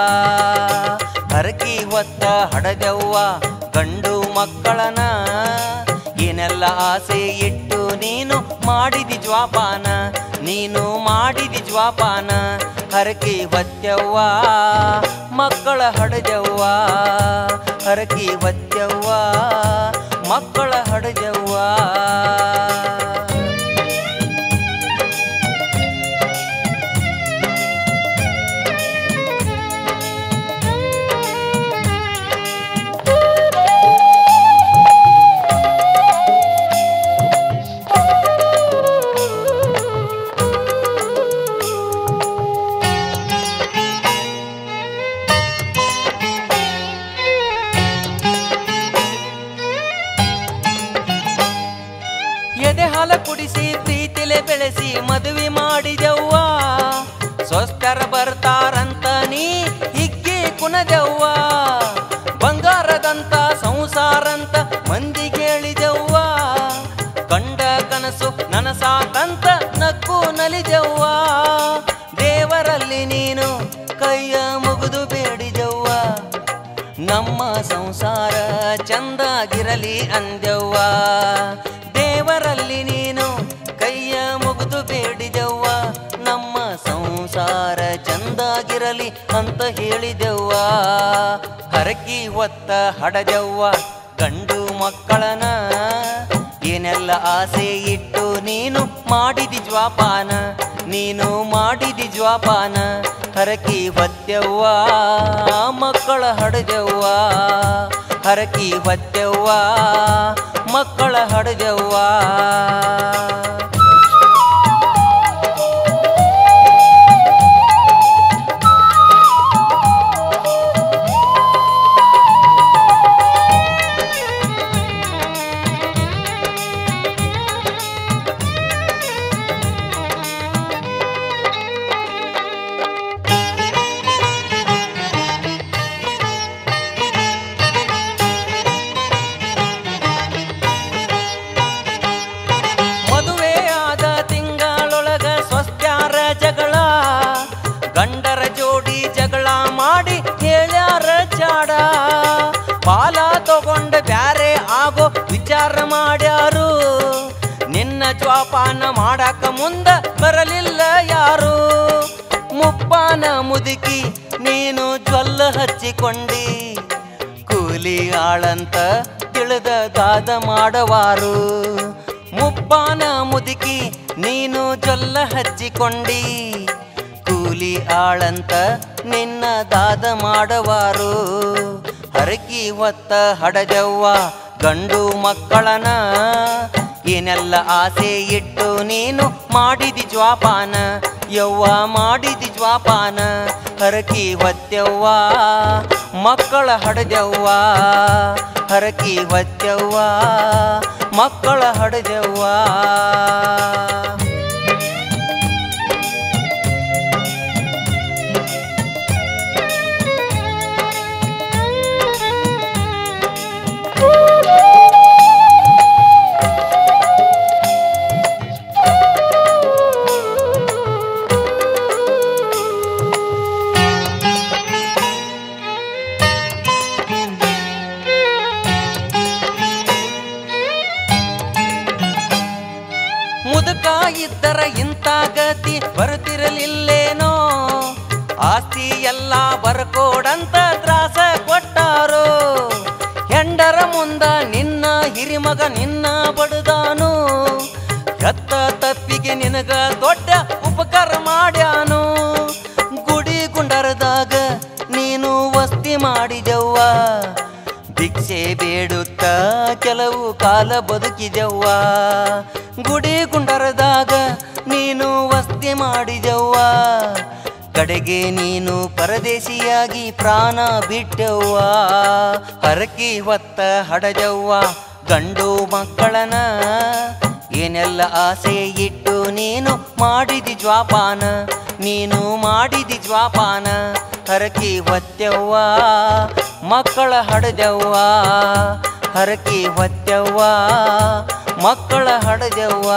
ಹರಕಿ ಹೊತ್ತ ಹಡದವ್ವ ಗಂಡು ಮಕ್ಕಳನ ಏನೆಲ್ಲ ಆಸೆ ಇಟ್ಟು ನೀನು ಮಾಡಿದಿ ಜ್ವಾಪಾನ ನೀನು ಮಾಡಿದಿ ಜ್ವಾಪಾನ ಹರಕಿ ಹೊತ್ತವ್ವ ಮಕ್ಕಳ ಹಡದವ್ವ ಹರಕಿ ಹೊತ್ತವ್ವ ಮಕ್ಕಳ ಹಡದವ್ವ ಎದೆ ಹಾಲ ಕುಡಿಸಿ ಪ್ರೀತಿಲೆ ಬೆಳೆಸಿ ಮದುವೆ ಮಾಡಿದೆವ್ವ ಸ್ವಸ್ಥರ ಬರ್ತಾರಂತ ನೀ ಹಿಗ್ಗಿ ಕುನದೆವ್ವ ಬಂಗಾರದಂತ ಸಂಸಾರಂತ ಮಂದಿ ಕೇಳಿದೆವ್ವ ಕಂಡ ಕನಸು ನನಸಾತಂತ ನಕ್ಕು ನಲಿದೆವ್ವ ದೇವರಲ್ಲಿ ನೀನು ಕೈಯ ಮುಗಿದು ಬೇಡಿದೆವ್ವ ನಮ್ಮ ಸಂಸಾರ ಚಂದಾಗಿರಲಿ ಅಂದೆವ್ವ ದೇವರಲ್ಲಿ ನೀನು ಕೈಯ ಮುಗಿದು ಬೇಡಿದೆವ್ವ ನಮ್ಮ ಸಂಸಾರ ಚಂದಾಗಿರಲಿ ಅಂತ ಹೇಳಿದೆವ್ವ ಹರಕಿ ಹೊತ್ತ ಹಡದೆವ್ವ ಗಂಡು ಮಕ್ಕಳನ ಏನೆಲ್ಲ ಆಸೆ ಇಟ್ಟು ನೀನು ಮಾಡಿದಿ ಜ್ವಾಪಾನ ನೀನು ಮಾಡಿದಿ ಜ್ವಾಪಾನ ಹರಕಿ ಹೊತ್ತೆವ್ವ ಮಕ್ಕಳ ಹಡದೆವ್ವ ಹರಕಿ ಹೊತ್ತೆವ್ವ ಮಕ್ಕಳ ಹಡದೆವ್ವ ಮದುವೆ ಮುಪ್ಪಾನ ಮುದುಕಿ ನೀನು ಜ್ವಲ್ಲ ಹಚ್ಚಿಕೊಂಡಿ ಕೂಲಿ ಆಳಂತ ತಿಳಿದ ದಾದ ಮಾಡವಾರು ಮುಪ್ಪಾನ ಮುದುಕಿ ನೀನು ಜೊಲ್ಲ ಹಚ್ಚಿಕೊಂಡಿ ಕೂಲಿ ಆಳಂತ ನಿನ್ನ ದಾದ ಮಾಡವಾರು ಹರಕಿ ಹೊತ್ತ ಹಡದವ್ವ ಗಂಡು ಮಕ್ಕಳನ ಏನೆಲ್ಲ ಆಸೆ ಇಟ್ಟು ನೀನು ಮಾಡಿದಿ ಜ್ವಾಪಾನ ಯವ್ವ ಮಾಡಿದಿ ಜ್ವಾಪಾನ ಹರಕಿ ಹೊತ್ಯವ್ವ ಮಕ್ಕಳ ಹಡದವ್ವ ಹರಕಿ ಹೊತ್ಯವ್ವ ಮಕ್ಕಳ ಹಡದವ್ವ ಮುದುಕ ಇದ್ದರ ಇಂಥ ಗತಿ ಬರ್ತಿರಲಿಲ್ಲೇನೋ ಆಸ್ತಿ ಎಲ್ಲ ಬರ್ಕೋಡಂತ ತ್ರಾಸ ಕೊಟ್ಟಾರೋ ಹೆಂಡರ ಮುಂದ ನಿನ್ನ ಹಿರಿಮಗ ನಿನ್ನ ಬಡದಾನು ಹೆತ್ತ ತಪ್ಪಿಗೆ ನಿನಗ ದೊಡ್ಡ ಉಪಕಾರ ಮಾಡ್ಯಾನು ಗುಡಿ ಗುಂಡರದಾಗ ನೀನು ವಸ್ತಿ ಮಾಡಿದೆವ್ವ ಭಿಕ್ಷೆ ಬೇಡುತ್ತ ಕೆಲವು ಕಾಲ ಬದುಕಿದೆವ್ವ ಗುಡಿ ಗುಂಡರದಾಗ ನೀನು ವಸ್ತಿ ಮಾಡಿದೆವ್ವ ಕಡೆಗೆ ನೀನು ಪರದೇಶಿಯಾಗಿ ಪ್ರಾಣ ಬಿಟ್ಟವ್ವ ಹರಕಿ ಹೊತ್ತ ಹಡದವ್ವ ಗಂಡು ಮಕ್ಕಳನ ಏನೆಲ್ಲ ಆಸೆ ಇಟ್ಟು ನೀನು ಮಾಡಿದಿ ಜ್ವಾಪಾನ ನೀನು ಮಾಡಿದಿ ಜ್ವಾಪಾನ ಹರಕಿ ಹೊತ್ಯವ್ವ ಮಕ್ಕಳ ಹಡದವ್ವ ಹರಕಿ ಹೊತ್ಯವ್ವ ಮಕ್ಕಳ ಹಡದವ್ವ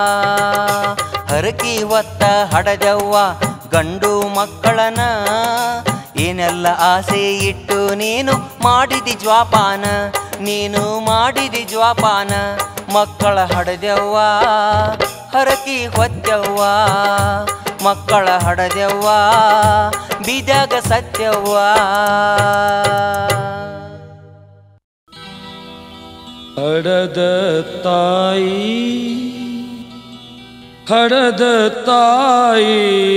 ಹರಕಿ ಹೊತ್ತ ಹಡದವ್ವ ಗಂಡು ಮಕ್ಕಳನ ಏನೆಲ್ಲ ಆಸೆ ಇಟ್ಟು ನೀನು ಮಾಡಿದಿ ಜ್ವಾಪಾನ ನೀನು ಮಾಡಿದಿ ಜ್ವಾಪಾನ ಮಕ್ಕಳ ಹಡದವ್ವ ಹರಕಿ ಹೊತ್ತವ್ವ ಮಕ್ಕಳ ಹಡದವ್ವ ಬೀಜಾಗ ಸತ್ಯವ್ವ ಹಡದ ತಾಯಿ ಹಡದ ತಾಯಿ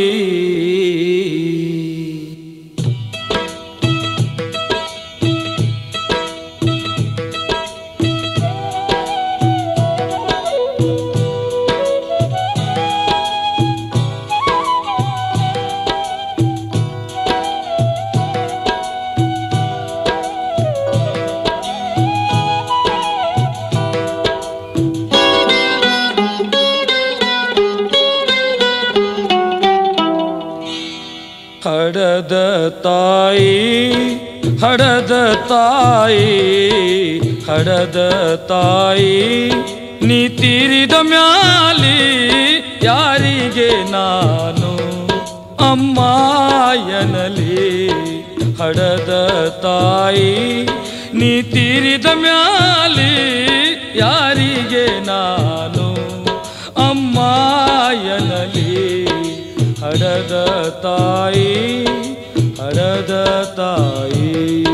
ಹಡದ ತಾಯಿ ಹಡದ ತಾಯಿ ಹಡದ ತಾಯಿ ನೀ ತೀರಿದ ಮ್ಯಾಲಿ ಯಾರಿಗೆ ನಾನು ಅಮ್ಮ ಎನಲಿ ಹಡದ ತಾಯಿ ನೀ ತೀರಿದ ಮ್ಯಾಲಿ ಯಾರಿಗೆ ನಾನು ಅಮ್ಮ ಎನಲಿ ಹಡದ ತಾಯಿ ಹಡದ ತಾಯಿ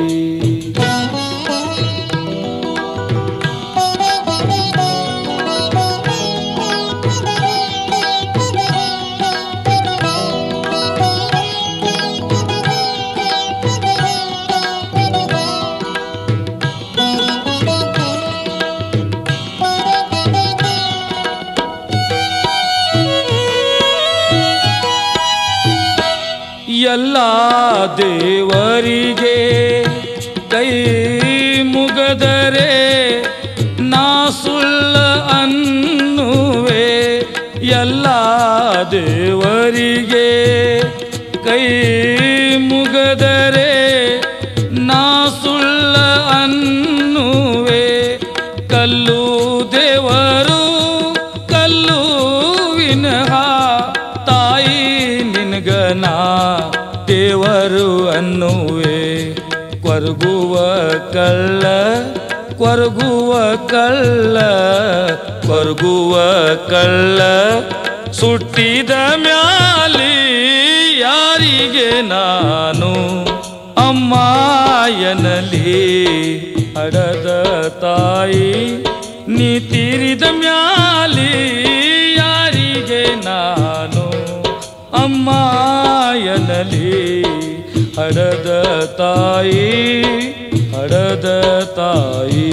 ಎಲ್ಲ ದೇವರಿಗೆ ಕೈ ಮುಗದರೆ ನಾ ಸುಳ್ಳ ಅನ್ನುವೆ ಎಲ್ಲ ದೇವರಿಗೆ ಕೈ ಮುಗದರೆ ನಾ ಸುಳ್ಳ ಅನ್ನುವೆ ಕಲ್ಲು ದೇವರು ಕಲ್ಲು ವಿನಃ ತಾಯಿ ನಿನಗನ ದೇವರು ಅನ್ನುವೆ ಕೊರಗುವ ಕಳ್ಳ ಕೊರಗುವ ಕಳ್ಳ ಕೊರಗುವ ಕಳ್ಳ ಸುಟ್ಟಿದ ಮ್ಯಾಲಿ ಯಾರಿಗೆ ಯಾರಿಗೆ ನಾನು ಅಮ್ಮ ಎನ್ನಲಿ ಹಡದ ತಾಯಿ ನೀ ತೀರಿದ ಮ್ಯಾಲಿ ಯಾರಿಗೆ ನಾನು ಅಮ್ಮ ಎನ್ನಲಿ ಹಡದ ತಾಯಿ ಹಡದ ತಾಯಿ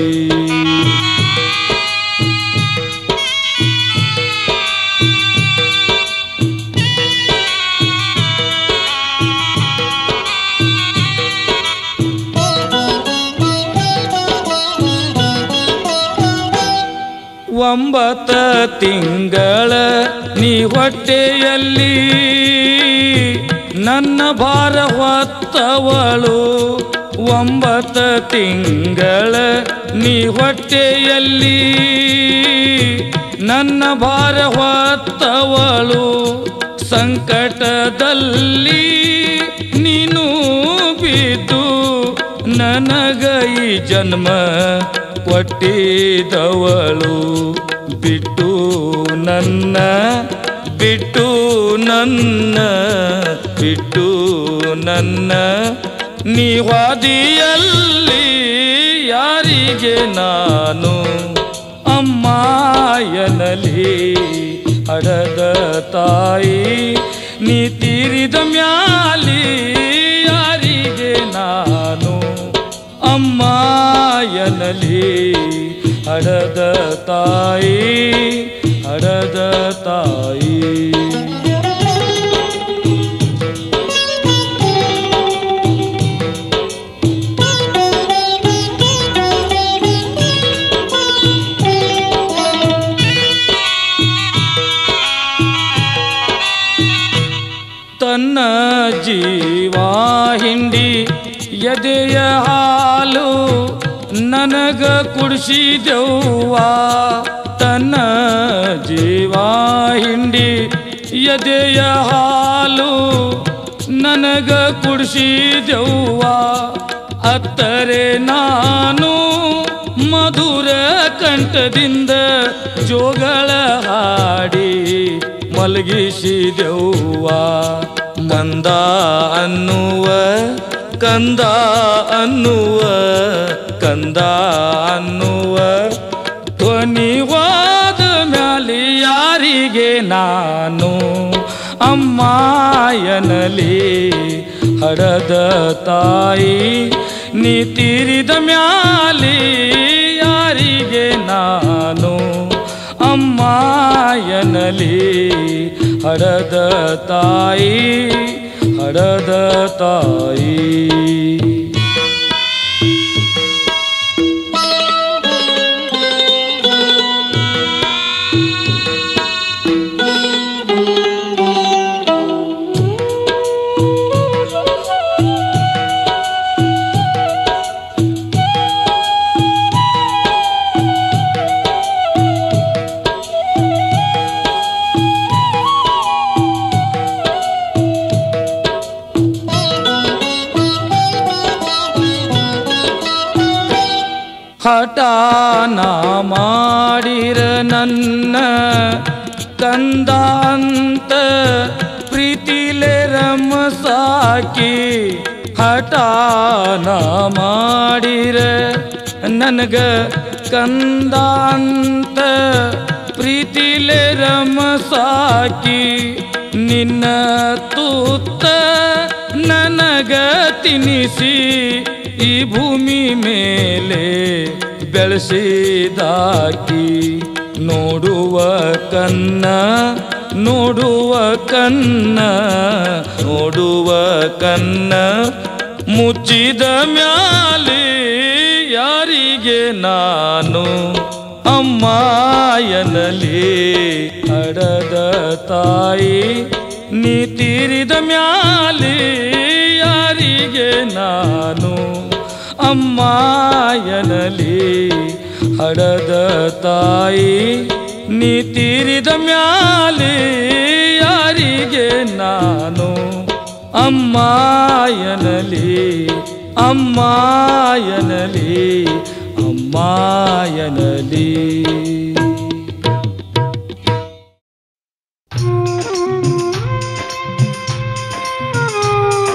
ಒಂಬತ್ತ ತಿಂಗಳ ನೀ ಹೊಟ್ಟೆಯಲ್ಲಿ ನನ್ನ ಭಾರ ಹೊತ್ತವಳು ಒಂಬತ್ತ ತಿಂಗಳ ನೀ ಹೊಟ್ಟೆಯಲ್ಲಿ ನನ್ನ ಭಾರ ಹೊತ್ತವಳು ಸಂಕಟದಲ್ಲಿ ನೀನು ಬಿದ್ದು ನನಗ ಈ ಜನ್ಮ ಕೊಟ್ಟಿದವಳು ಬಿಟ್ಟು ನನ್ನ ಬಿಟ್ಟು ನನ್ನ ಬಿಟ್ಟು ನನ್ನ ನೀವಾದಿಯಲ್ಲಿ ಯಾರಿಗೆ ನಾನು ಅಮ್ಮ ಎನ್ನಲಿ ಹಡದ ತಾಯಿ ನೀ ತೀರಿದ ಮ್ಯಾಲಿ ಯಾರಿಗೆ ನಾನು ಅಮ್ಮ ಎನ್ನಲಿ ಹಡದ ತಾಯಿ ಹಡದ ತಾಯಿ ತನ್ನ ಜೀವ ಹಿಂಡಿ ಎದೆಯ ಹಾಲು ನನಗ ಕುಡಿಸಿದೆವ್ವ ತನ್ನ ಜೀವ ಹಿಂಡಿ ಎದೆಯ ಹಾಲು ನನಗ ಕುಡಿಸಿದೆವ್ವ ಅತ್ತರೆ ನಾನು ಮಧುರ ಕಂಠದಿಂದ ಜೋಗಳ ಹಾಡಿ ಮಲಗಿಸಿದೆವ್ವ ಕಂದ ಅನ್ನುವ ಕಂದ ಅನ್ನುವ ಕಂದ ಅನ್ನುವ ಧ್ವನಿವಾದ ಮ್ಯಾಲೆ ಯಾರಿಗೆ ನಾನು ಅಮ್ಮ ಎನ್ನಲಿ ಹಡದ ತಾಯಿ ನೀ ತೀರಿದ ಮ್ಯಾಲೆ ಯಾರಿಗೆ ನಾನು ಅಮ್ಮ ಎನ್ನಲಿ ಹಡದ ತಾಯಿ ಹಡದ ತಾಯಿ ಹಠಾನ ಮಾಡಿರ ನನ್ನ ಕಂದ ಅಂತ ಪ್ರೀತಿಲೆ ರಮ ಸಾಕಿ ಹಠಾನ ಮಾಡಿರ ನನಗ ಕಂದ ಅಂತ ಪ್ರೀತಿಲೆ ರಮ ಸಾಕಿ ನಿನ್ನ ತೂತ ನನಗ ತಿನಿಸಿ ಈ ಭೂಮಿ ಮೇಲೆ ಬೆಳೆಸಿದಾಕಿ ನೋಡುವ ಕನ್ನ ನೋಡುವ ಕನ್ನ ನೋಡುವ ಕನ್ನ ಮುಚ್ಚಿದ ಮ್ಯಾಲೆ ಯಾರಿಗೆ ನಾನು ಅಮ್ಮ ಎನ್ನಲಿ ಹಡದ ತಾಯಿ ನೀ ತೀರಿದ ಮ್ಯಾಲೆ ಯಾರಿಗೆ ನಾನು ಅಮ್ಮ ಎನ್ನಲಿ ಹಡದ ತಾಯಿ ನೀ ತೀರಿದ ಮ್ಯಾಲೆ ಯಾರಿಗೆ ನಾನು ಅಮ್ಮ ಎನ್ನಲಿ ಅಮ್ಮ ಎನ್ನಲಿ ಅಮ್ಮ ಎನ್ನಲಿ Thank you.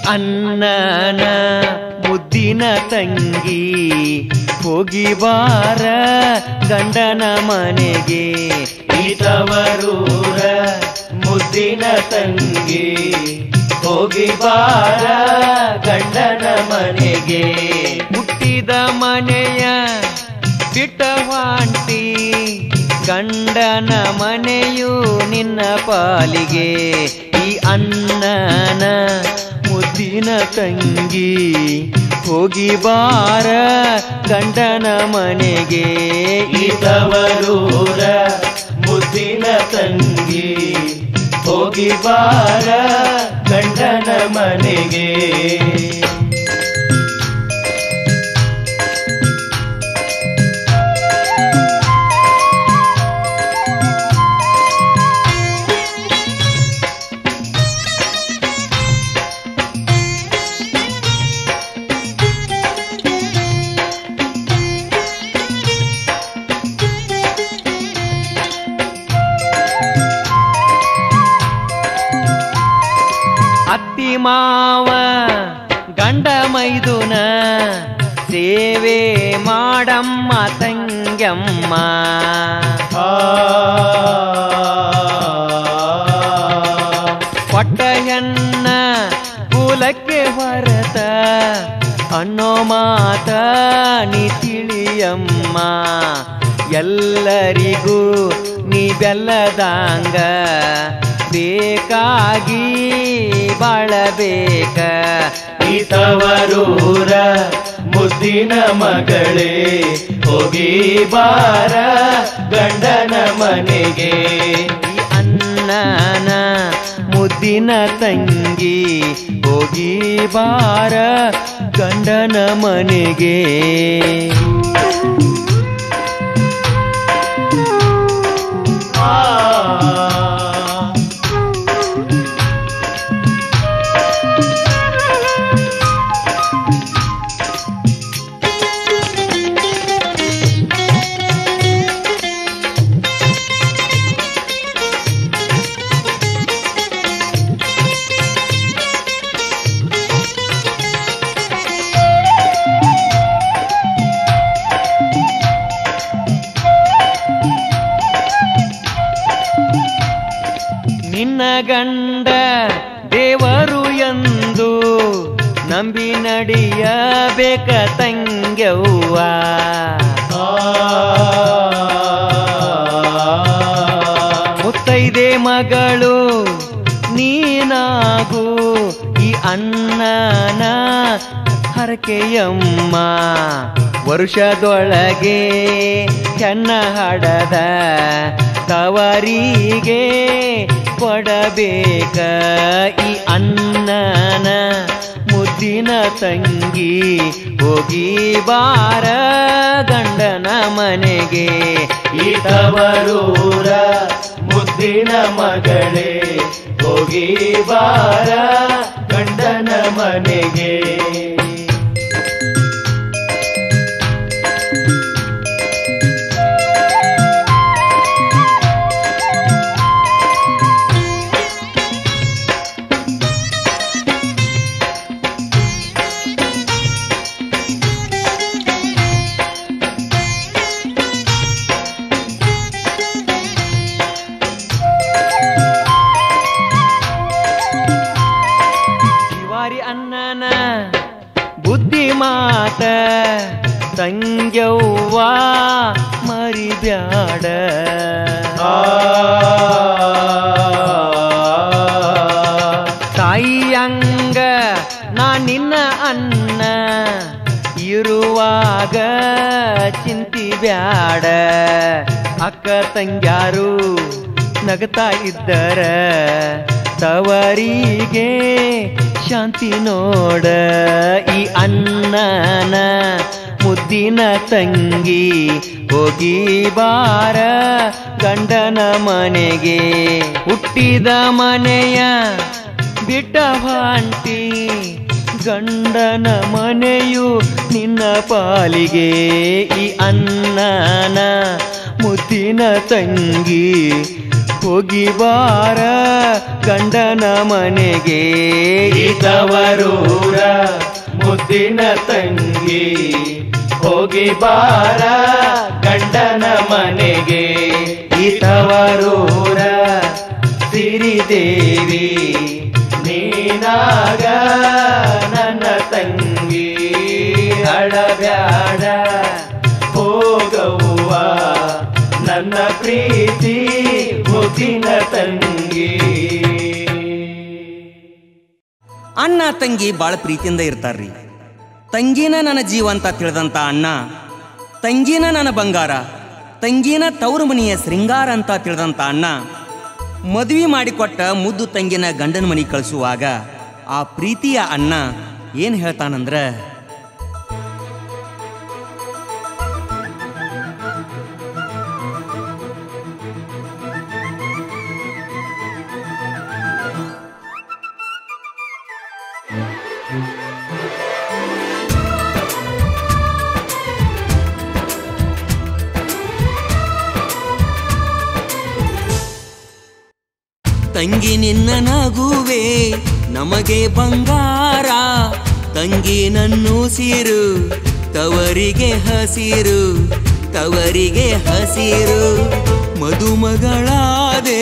ಅನ್ನನ ಮುದ್ದಿನ ತಂಗಿ ಹೋಗಿ ಬಾರ ಗಂಡನ ಮನೆಗೆ ಈತವರೂರ ಮುದ್ದಿನ ತಂಗಿ ಹೋಗಿ ಬಾರ ಗಂಡನ ಮನೆಗೆ ಹುಟ್ಟಿದ ಮನೆಯ ಬಿಟ್ಟವಾಂಟಿ ಗಂಡನ ಮನೆಯು ನಿನ್ನ ಪಾಲಿಗೆ ಈ ಅನ್ನನ ಮುದ್ದಿನ ತಂಗಿ ಹೋಗಿ ಬಾರ ಗಂಡನ ಮನೆಗೆ ಈತವರೂರ ಮುದ್ದಿನ ತಂಗಿ ಹೋಗಿ ಬಾರ ಗಂಡನ ಮನೆಗೆ ಅತ್ತಿ ಮಾವ ಗಂಡ ಮೈದುನ ಸೇವೆ ಮಾಡಮ್ಮ ತಂಗಮ್ಮ ಕೊಟ್ಟ ಹೆಣ್ಣ ಕುಲಕ್ಕೆ ಹೊರತ ಅನ್ನೋ ಮಾತ ನೀ ತಿಳಿಯಮ್ಮ ಎಲ್ಲರಿಗೂ ನೀ ಬೆಲ್ಲದಾಂಗ ಬೇಕಾಗಿ ಬಾಳಬೇಕ ಈತವರೂರ ಮುದ್ದಿನ ಮಗಳೇ ಹೋಗಿ ಬಾರ ಗಂಡನ ಮನೆಗೆ ಈ ಅನ್ನನ ಮುದ್ದಿನ ತಂಗಿ ಹೋಗಿ ಬಾರ ಗಂಡನ ಮನೆಗೆ ನಿನ್ನ ಗಂಡ ದೇವರು ಎಂದು ನಂಬಿ ನಡೆಯಬೇಕ ತಂಗ್ಯವ್ವ ಮುತ್ತೈದೆ ಮಗಳು ನೀನಾಗು ಈ ಅನ್ನನ ಹರಕೆಯಮ್ಮ ವರುಷದೊಳಗೆ ಚೆನ್ನ ಹಡದ ತವರಿಗೆ ಕೊಡಬೇಕ ಈ ಅನ್ನನ ಮುದ್ದಿನ ತಂಗಿ ಹೋಗಿ ಬಾರ ಗಂಡನ ಮನೆಗೆ ಈತವರೂರ ಮುದ್ದಿನ ಮಗಳೇ ಹೋಗಿ ಬಾರ ಗಂಡನ ಮನೆಗೆ ಶಿವಾರಿ ಅನ್ನನ ಬುದ್ಧಿ ಮಾತ ತಂಗ್ಯವ್ವ ಮರಿಬ್ಯಾಡ ತಾಯಿಯಂಗ ನಾ ನಿನ್ನ ಅನ್ನ ಇರುವಾಗ ಚಿಂತಿ ಬ್ಯಾಡ ಅಕ್ಕ ತಂಗ್ಯಾರು ನಗತಾ ಇದ್ದರ ತವರಿಗೆ ಶಾಂತಿ ನೋಡ ಈ ಅನ್ನನ ಮುದ್ದಿನ ತಂಗಿ ಹೋಗಿ ಬಾರ ಗಂಡನ ಮನೆಗೆ ಹುಟ್ಟಿದ ಮನೆಯ ಬಿಟ್ಟ ಹೊಂಟಿ ಗಂಡನ ಮನೆಯು ನಿನ್ನ ಪಾಲಿಗೆ ಈ ಅನ್ನನ ಮುದ್ದಿನ ತಂಗಿ ಹೋಗಿ ಬಾರ ಗಂಡನ ಮನೆಗೆ ಇದ್ದವರೂರ ಮುದ್ದಿನ ತಂಗಿ ಹೋಗಿ ಬಾರ ಗಂಡನ ಮನೆಗೆ ಇದ್ದವರೂರ ಸಿರಿದೇವಿ ನೀನಾಗ ನನ್ನ ತಂಗಿ ಅಳಬ್ಯಾಡ ಹೋಗವ್ವ ನನ್ನ ಪ್ರೀತಿ ಮುದ್ದಿನ ತಂಗಿ ಅಣ್ಣ ತಂಗಿ ಭಾಳ ಪ್ರೀತಿಯಿಂದ ಇರ್ತಾರ್ರಿ ತಂಗಿನ ನನ್ನ ಜೀವ ಅಂತ ತಿಳಿದಂಥ ಅಣ್ಣ ತಂಗಿನ ನನ್ನ ಬಂಗಾರ ತಂಗಿನ ತವರು ಮನೆಯ ಶೃಂಗಾರ ಅಂತ ತಿಳಿದಂಥ ಅಣ್ಣ ಮದುವೆ ಮಾಡಿಕೊಟ್ಟ ಮುದ್ದು ತಂಗಿನ ಗಂಡನ ಮನೆಗೆ ಕಳಿಸುವಾಗ ಆ ಪ್ರೀತಿಯ ಅಣ್ಣ ಏನು ಹೇಳ್ತಾನಂದ್ರ ತಂಗಿ ನಿನ್ನ ನಗುವೆ ನಮಗೆ ಬಂಗಾರ ತಂಗಿ ನನ್ನು ಸೀರು ತವರಿಗೆ ಹಸಿರು ತವರಿಗೆ ಹಸಿರು ಮದುಮಗಳಾದೆ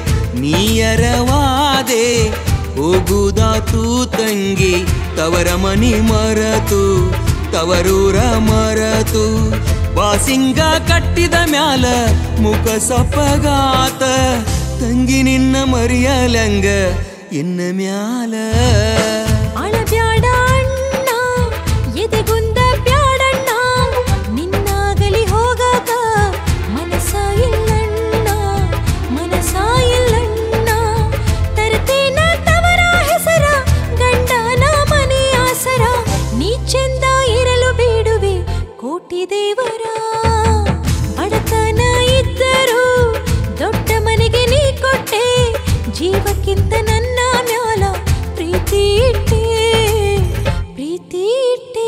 ನೀಯರವಾದೆ ಹೋಗುದಾತು ತಂಗಿ ತವರ ಮನಿ ಮರತು ತವರೂರ ಮರತು ಬಾಸಿಂಗ ಕಟ್ಟಿದ ಮ್ಯಾಲ ಮುಖ ಸಪ್ಪಗಾತ ತಂಗಿ ನಿನ್ನ ಮರಿಯಲಂಗ ಎನ್ನ ಮ್ಯಾಲ ಅಳಬ್ಯಾಡ ಅಣ್ಣ ಎದೆಗುಂದ ಬ್ಯಾಡಣ್ಣ ನಿನ್ನಾಗಲಿ ಹೋಗಾಕ ಮನಸ ಇಲ್ಲಣ್ಣ ಮನಸ ಇಲ್ಲಣ್ಣ ತರ್ತೇನ ತವರ ಹೆಸರ ಗಂಡನ ಮನೆ ಆಸರ ನೀ ಚೆಂದ ಇರಲು ಬೇಡುವೆ ಕೋಟಿ ದೇವರ ಬಡತನ ಇದ್ದರೂ ದೊಡ್ಡ ಮನೆಗೆ ನೀ ಕೊಟ್ಟೆ ಜೀವಕ್ಕಿಂತ ನನ್ನ ಮ್ಯಾಲ ಪ್ರೀತಿ ಇಟ್ಟೆ ಪ್ರೀತಿ ಇಟ್ಟೆ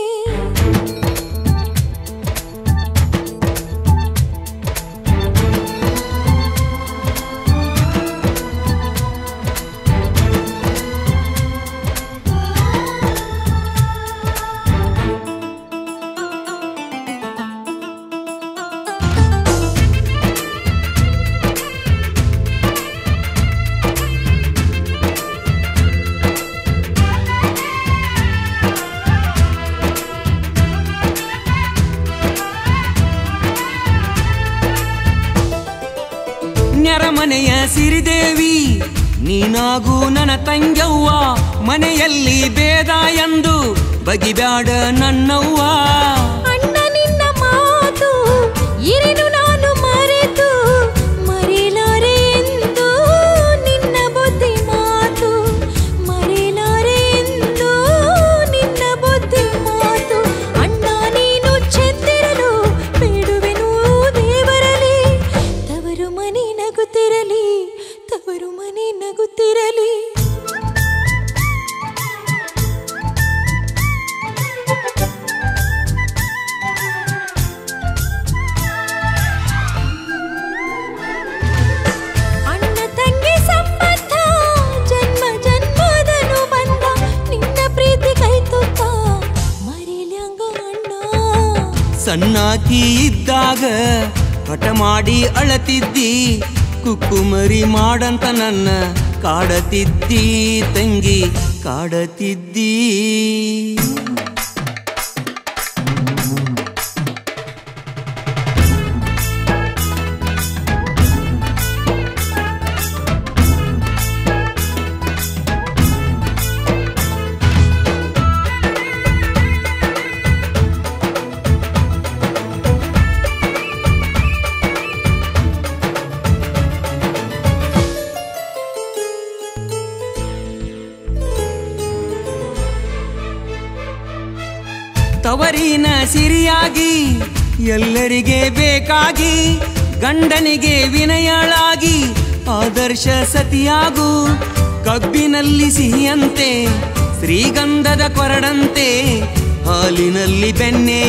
ನೆರಮನೆಯ ಸಿರಿದೇವಿ ನೀನಾಗೂ ನನ್ನ ತಂಗವ್ವ ಮನೆಯಲ್ಲಿ ಬೇದ ಎಂದು ಬಗಿಬ್ಯಾಡ ನನ್ನವ್ವ ಅಣ್ಣ ನಿನ್ನ ಮಾತು ಇರೆನು ನಾನು ಮರೆತು ಮರೆಯಲಾರೆ ಎಂದು ನಿನ್ನ ಬುದ್ಧಿ ಮಾತು ಮರೆಯಲಾರೆ ಎಂದು ನಿನ್ನ ಬುದ್ಧಿ ಮಾತು ಅಣ್ಣ ನೀನು ಚೆಂದಿರಲು ಬೇಡುವೆನು ದೇವರಲಿ ತವರು ಮನೆ ನಗುತ್ತಿರಲಿ ತವರು ಮನೆ ನಗುತ್ತಿರಲಿ ಅಣ್ಣ ತಂಗಿ ಸಂಬಂಧ ಜನ್ಮ ಜನ್ಮದನು ಬಂದ ನಿನ್ನ ಪ್ರೀತಿ ಕೈ ತುತ್ತ ಮರಿಲ್ಯಂಗ ಅಣ್ಣ ಸಣ್ಣಾಕಿ ಇದ್ದಾಗ ಹಠ ಮಾಡಿ ಅಳತಿದ್ದಿ ಕುಕ್ಕುಮರಿ ಮಾಡಂತ ನನ್ನ ಕಾಡತಿದ್ದಿ ತಂಗಿ ಕಾಡತಿದ್ದಿ ತವರಿನ ಸಿರಿಯಾಗಿ ಎಲ್ಲರಿಗೆ ಬೇಕಾಗಿ ಗಂಡನಿಗೆ ವಿನಯಳಾಗಿ ಆದರ್ಶ ಸತಿಯಾಗು ಕಬ್ಬಿನಲ್ಲಿ ಸಿಹಿಯಂತೆ ಶ್ರೀಗಂಧದ ಕೊರಡಂತೆ ಹಾಲಿನಲ್ಲಿ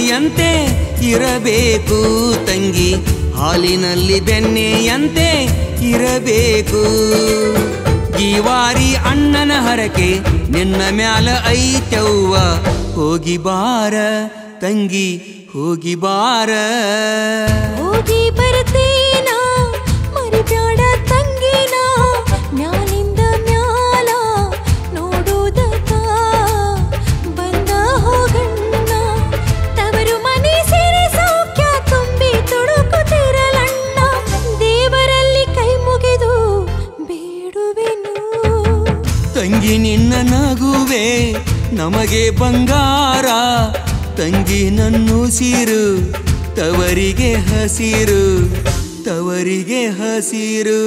ಬೆಣ್ಣೆಯಂತೆ ಇರಬೇಕು ತಂಗಿ ಹಾಲಿನಲ್ಲಿ ಬೆಣ್ಣೆಯಂತೆ ಇರಬೇಕು ಗೀವಾರಿ ಅಣ್ಣನ ಹರಕೆ ನಿನ್ನ ಮ್ಯಾಲ ಐತವ್ವ ಹೋಗಿ ಬಾರ ತಂಗಿ ಹೋಗಿ ಬಾರ ಹೋಗಿ ಬರ್ತೇನ ಮರಿಬ್ಯಾಡ ತಂಗಿನ ಮ್ಯಾಲಿಂದ ಮ್ಯಾಲ ನೋಡುವುದಕ್ಕ ಬಂದ ಹೋಗಣ್ಣ ತವರು ಮನೆ ಸೇರಿ ಸೌಖ್ಯ ತುಂಬಿ ತುಡುಕುತ್ತಿರಲಣ್ಣ ದೇವರಲ್ಲಿ ಕೈ ಮುಗಿದು ಬೇಡುವೆನು ತಂಗಿ ನಿನ್ನ ನಗುವೆ ನಮಗೆ ಬಂಗಾರ ತಂಗಿ ನನ್ನುಸಿರು ತವರಿಗೆ ಹಸಿರು ತವರಿಗೆ ಹಸಿರು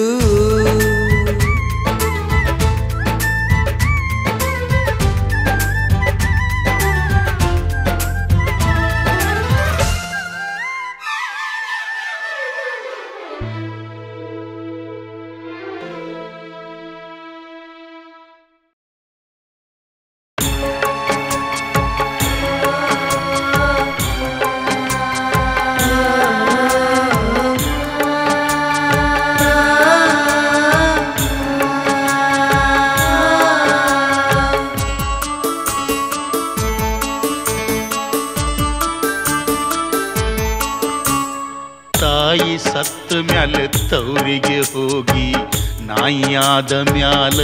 ತಾಯಿ ಸತ್ತ ಮ್ಯಾಲ ತವರಿಗೆ ಹೋಗಿ ನಾಯಿಯಾದ ಮ್ಯಾಲ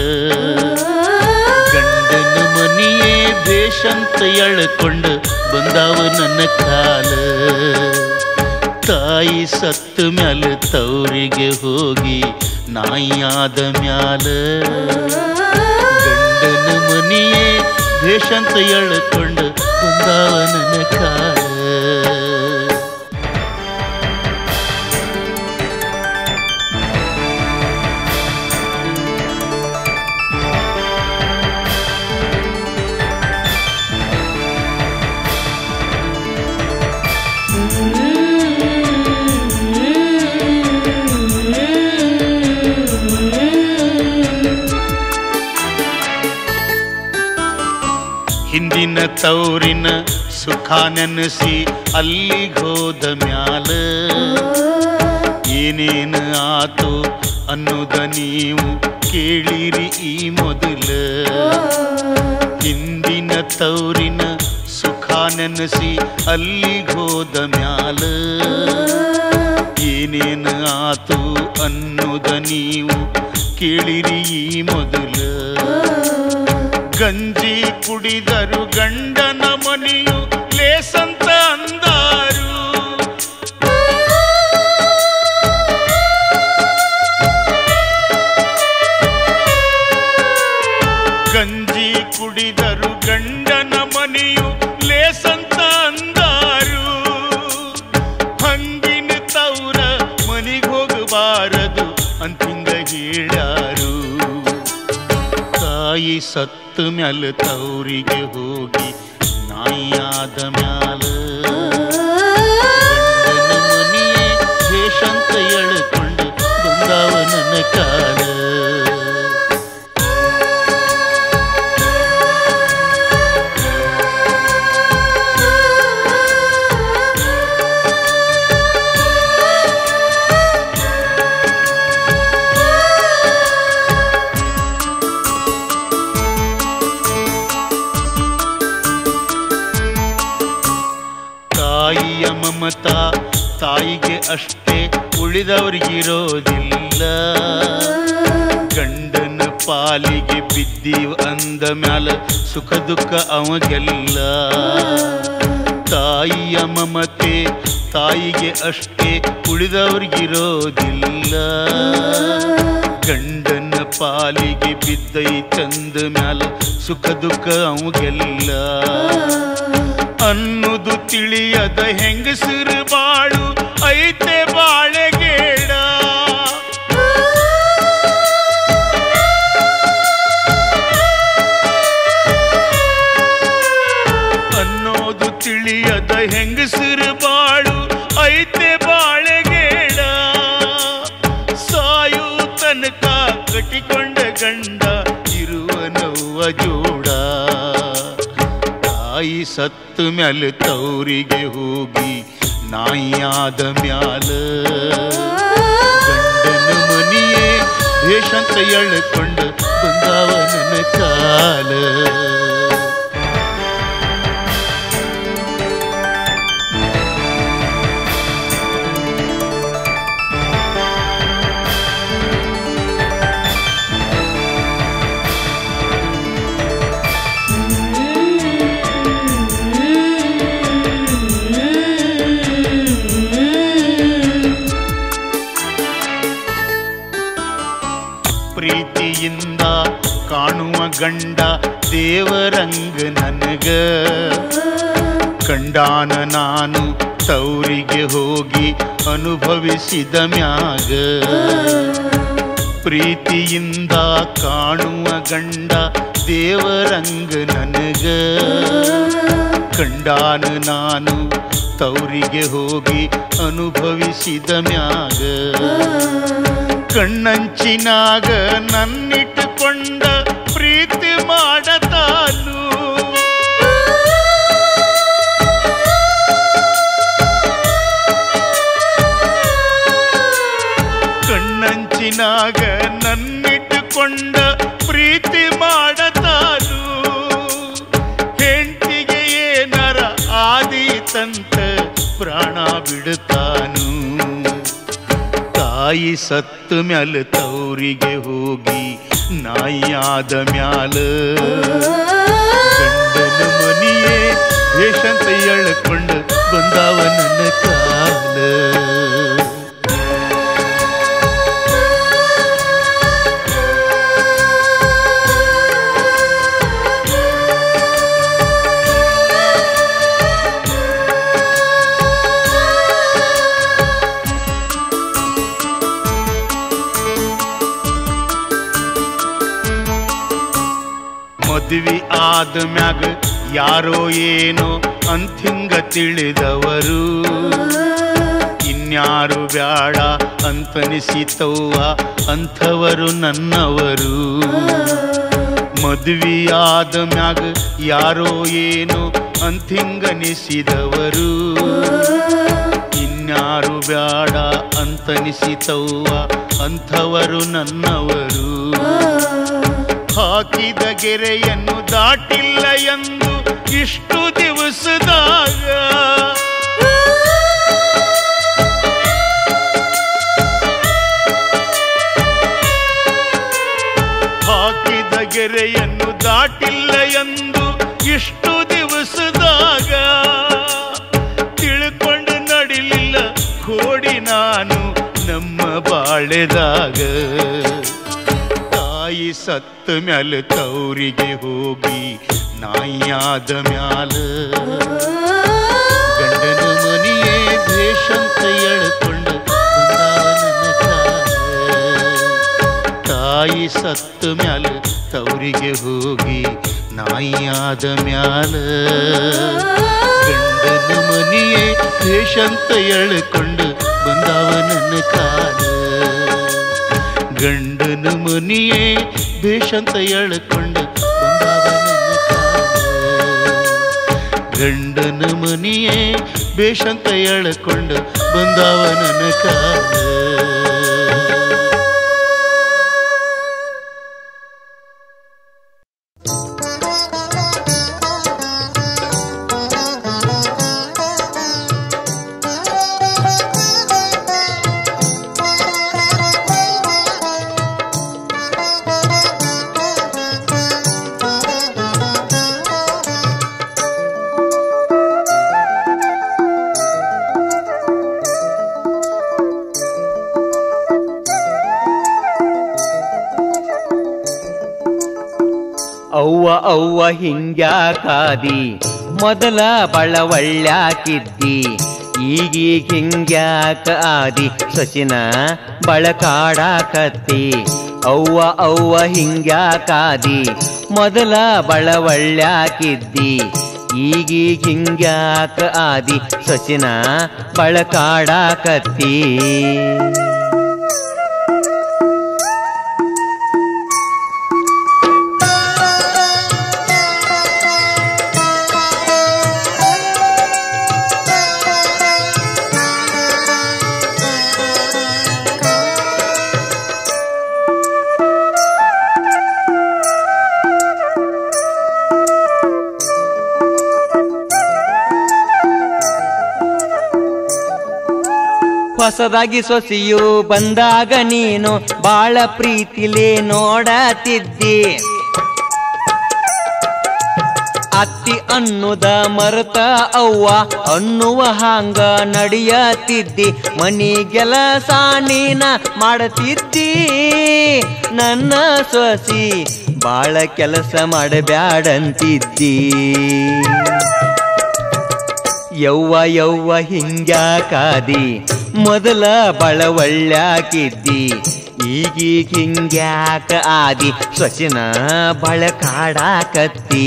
ಗಂಡನ ಮನಿಯೇ ಬೇಷಂತ ಎಳ್ಕೊಂಡು ಬಂದಾವ ನನ್ನ ಕಾಲ ತಾಯಿ ಸತ್ತ ಮ್ಯಾಲ ತವರಿಗೆ ಹೋಗಿ ನಾಯಿಯಾದ ಮ್ಯಾಲ ಗಂಡನ ಮನಿಯೇ ಬೇಷಂತ ಎಳ್ಕೊಂಡು ಬಂದಾವ ನನ್ನ ಕಾಲ ಹಿಂದಿನ ತೌರಿನ ಸುಖ ನೆನಸಿ ಅಲ್ಲಿಗೋದ ಮ್ಯಾಲ ಏನೇನು ಆತು ಅನ್ನೋದ ನೀವು ಕೇಳಿರಿ ಈ ಮೊದಲ ಹಿಂದಿನ ತೌರಿನ ಸುಖ ನೆನಸಿ ಅಲ್ಲಿಗೋದ ಮ್ಯಾಲ ಏನೇನು ಆತು ಅನ್ನೋದ ನೀವು ಕೇಳಿರಿ ಈ ಮೊದಲ ಗಂಜಿ ಕುಡಿದರು ಗಂಡನ ಮನೆಯು ಲೇಸಂತ ಅಂದಾರು ಗಂಜಿ ಕುಡಿದರು ಗಂಡನ ಮನೆಯು ಲೇಸಂತ ಅಂದಾರು ಹಂಗಿನ ತೌರ ಮನಿಗ್ ಹೋಗಬಾರದು ಅಂತಿಂದ ಹೇಳ್ಯಾರು ತಾಯಿ ಸತ್ತ ಮ್ಯಾಲ ತೌರಿಗೆ ಹೋಗಿ ನಾಯಿಯಾದ ಮ್ಯಾಲ ಗಂಡನ ಮನೆಯೇ ವೇಷಂತ ಎಳ್ಕೊಂಡು ಬಂದಾವ ನನ್ನ ಕಾಲ ತಾಯಿಯ ಮಮತ ತಾಯಿಗೆ ಅಷ್ಟೇ ಉಳಿದವರಿಗಿರೋದಿಲ್ಲ ಗಂಡನ ಪಾಲಿಗೆ ಬಿದ್ದೀವ್ ಅಂದ ಮ್ಯಾಲ ಸುಖ ದುಃಖ ಅವಾಗೆಲ್ಲ ತಾಯಿಯ ಮಮತೆ ತಾಯಿಗೆ ಅಷ್ಟೇ ಉಳಿದವರಿಗಿರೋದಿಲ್ಲ ಗಂಡನ ಪಾಲಿಗೆ ಬಿದ್ದೈ ಚಂದ ಮ್ಯಾಲ ಸುಖ ದುಃಖ ಅವಾಗೆಲ್ಲ ಅನ್ನುದು ತಿಳಿಯದ ಹೆಂಗಸರು ಬಾಳು ಐತೆ ಬಾಳೆಗೇಡ ಅನ್ನೋದು ತಿಳಿಯದ ಹೆಂಗಸರು ಬಾಳು ಐತೆ ಬಾಳೆಗೇಡ ಸಾಯು ತನಕ ಕಟ್ಟಿಕೊಂಡ ಗಂಡ ಇರುವ ನವ್ವ ಜೋಡ ತಾಯಿ ಸತ್ತು ಮ್ಯಾಲ ತೌರಿಗೆ ಹೋಗಿ ನಾಯಿಯಾದ ಮ್ಯಾಲ ಗಂಡನ ಮನಿಯೇ ಭೇಷಂತ ಎಳ್ಕೊಂಡು ಬಂದಾವ ನನ್ನ ಕಾಲ ಪ್ರೀತಿಯಿಂದ ಕಾಣುವ ಗಂಡ ದೇವರಂಗ ನನಗ ಕಂಡಾನ ನಾನು ತೌರಿಗೆ ಹೋಗಿ ಅನುಭವಿಸಿದ ಮ್ಯಾಗ ಪ್ರೀತಿಯಿಂದ ಕಾಣುವ ಗಂಡ ದೇವರಂಗ ನನಗ ಕಂಡಾನ ನಾನು ತೌರಿಗೆ ಹೋಗಿ ಅನುಭವಿಸಿದ ಮ್ಯಾಗ ಕಣ್ಣಂಚಿನಾಗ ನನ್ನಿಟ್ಟುಕೊಂಡ ಪ್ರೀತಿ ಮಾಡತಾನು ಕಣ್ಣಂಚಿನಾಗ ನನ್ನಿಟ್ಟುಕೊಂಡ ಪ್ರೀತಿ ಮಾಡತಾನು ಹೆಂಡತಿಗೆ ಏನರ ಆದೀತಂತ ಪ್ರಾಣ ಬಿಡುತ್ತಾನು ತಾಯಿ ಸತ್ತು ಮ್ಯಾಲ ತೌರಿಗೆ ಹೋಗಿ ನಾಯಿಯಾದ ಮ್ಯಾಲ ಗಂಡನ ಮನಿಯೇ ವೇಷಂತ ಎಳ್ಕೊಂಡು ಬಂದಾವ ನನ್ನ ಕಾಲ ಮದ್ವಿ ಆದ ಮ್ಯಾಗ ಯಾರೋ ಏನೋ ಅಂತಿಂಗ ತಿಳಿದವರು ಇನ್ಯಾರು ಬ್ಯಾಡ ಅಂತನಿಸಿತವ್ವ ಅಂಥವರು ನನ್ನವರು ಮದ್ವಿ ಆದ ಮ್ಯಾಗ ಯಾರೋ ಏನೋ ಅಂತಿಂಗನಿಸಿದವರು ಇನ್ಯಾರು ಬ್ಯಾಡ ಅಂತನಿಸಿತವ್ವ ಅಂಥವರು ನನ್ನವರು ಹಾಕಿದ ಗೆರೆಯನ್ನು ದಾಟಿಲ್ಲ ಎಂದು ಇಷ್ಟು ದಿವಸದಾಗ ಹಾಕಿದ ಗೆರೆಯನ್ನು ದಾಟಿಲ್ಲ ಎಂದು ಇಷ್ಟು ದಿವಸದಾಗ ತಿಳ್ಕೊಂಡು ನಡಿಲಿಲ್ಲ ಕೋಡಿ ನಾನು ನಮ್ಮ ಬಾಳೆದಾಗ ತಾಯಿ ಸತ್ತ ಮ್ಯಾಲ ತೌರಿಗೆ ಹೋಗಿ ನಾಯಿಯಾದ ಮ್ಯಾಲ ಗಂಡನ ಮನಿಯೇ ದೇಶಂತ ಎಳ್ಕೊಂಡು ಬಂದಾವ ನನ್ನ ಕಾಲ. ತಾಯಿ ಸತ್ತ ಮ್ಯಾಲ ತೌರಿಗೆ ಹೋಗಿ ನಾಯಿಯಾದ ಮ್ಯಾಲ ಗಂಡನ ಮನಿಯೇ ದೇಶಂತ ಎಳ್ಕೊಂಡು ಬಂದಾವ ನನ್ನ ಕಾಲ ಗಂಡನ ಮನಿಯೇ ಬೇಷಂತ ಎಳ್ಕೊಂಡು ಬಂದಾವ ನನ್ನ ಕಾಲ ಗಂಡನ ಮನಿಯೇ ಬೇಷಂತ ಎಳ್ಕೊಂಡು ಬಂದಾವ ನನ್ನ ಕಾಲ ಅವ್ವ ಅವ್ವ ಹಿಂಗ್ಯಾಕಾದಿ ಮೊದಲ ಬಳವಳ್ಳ್ಯಾಕಿದ್ದಿ ಈಗೀಗ ಹಿಂಗ್ಯಾಕ ಆದಿ ಸಚಿನ ಬಳಕಾಡಾಕತ್ತಿ ಅವ್ವ ಅವ್ವ ಹಿಂಗ್ಯಾಕಾದಿ ಮೊದಲ ಬಳವಳ್ಳ್ಯಾಕಿದ್ದಿ ಈಗೀಗ ಹಿಂಗ್ಯಾಕ ಆದಿ ಸಚಿನ ಬಳಕಾಡಾಕತ್ತಿ ಹೊಸದಾಗಿ ಸೊಸೆಯು ಬಂದಾಗ ನೀನು ಬಾಳ ಪ್ರೀತಿಲೇ ನೋಡತಿದ್ದಿ ಅತ್ತಿ ಅನ್ನುದ ಮರತ ಅವ್ವ ಅನ್ನುವ ಹಾಂಗ ನಡೆಯತಿದ್ದಿ ಮನಿ ಕೆಲಸ ನೀನ ಮಾಡತಿದ್ದಿ ನನ್ನ ಸೊಸಿ ಬಾಳ ಕೆಲಸ ಮಾಡಬ್ಯಾಡಂತಿದ್ದಿ ಯವ್ವ ಯವ್ವ ಹಿಂಗ್ಯಾಕಾದಿ ಮೊದಲ ಬಳವಳ್ಳ್ಯಾಕಿದ್ದಿ ಈಗೀಗ ಹಿಂಗ್ಯಾಕ ಆದಿ ಸೊಸಿನ ಬಳ ಕಾಡಾಕತ್ತಿ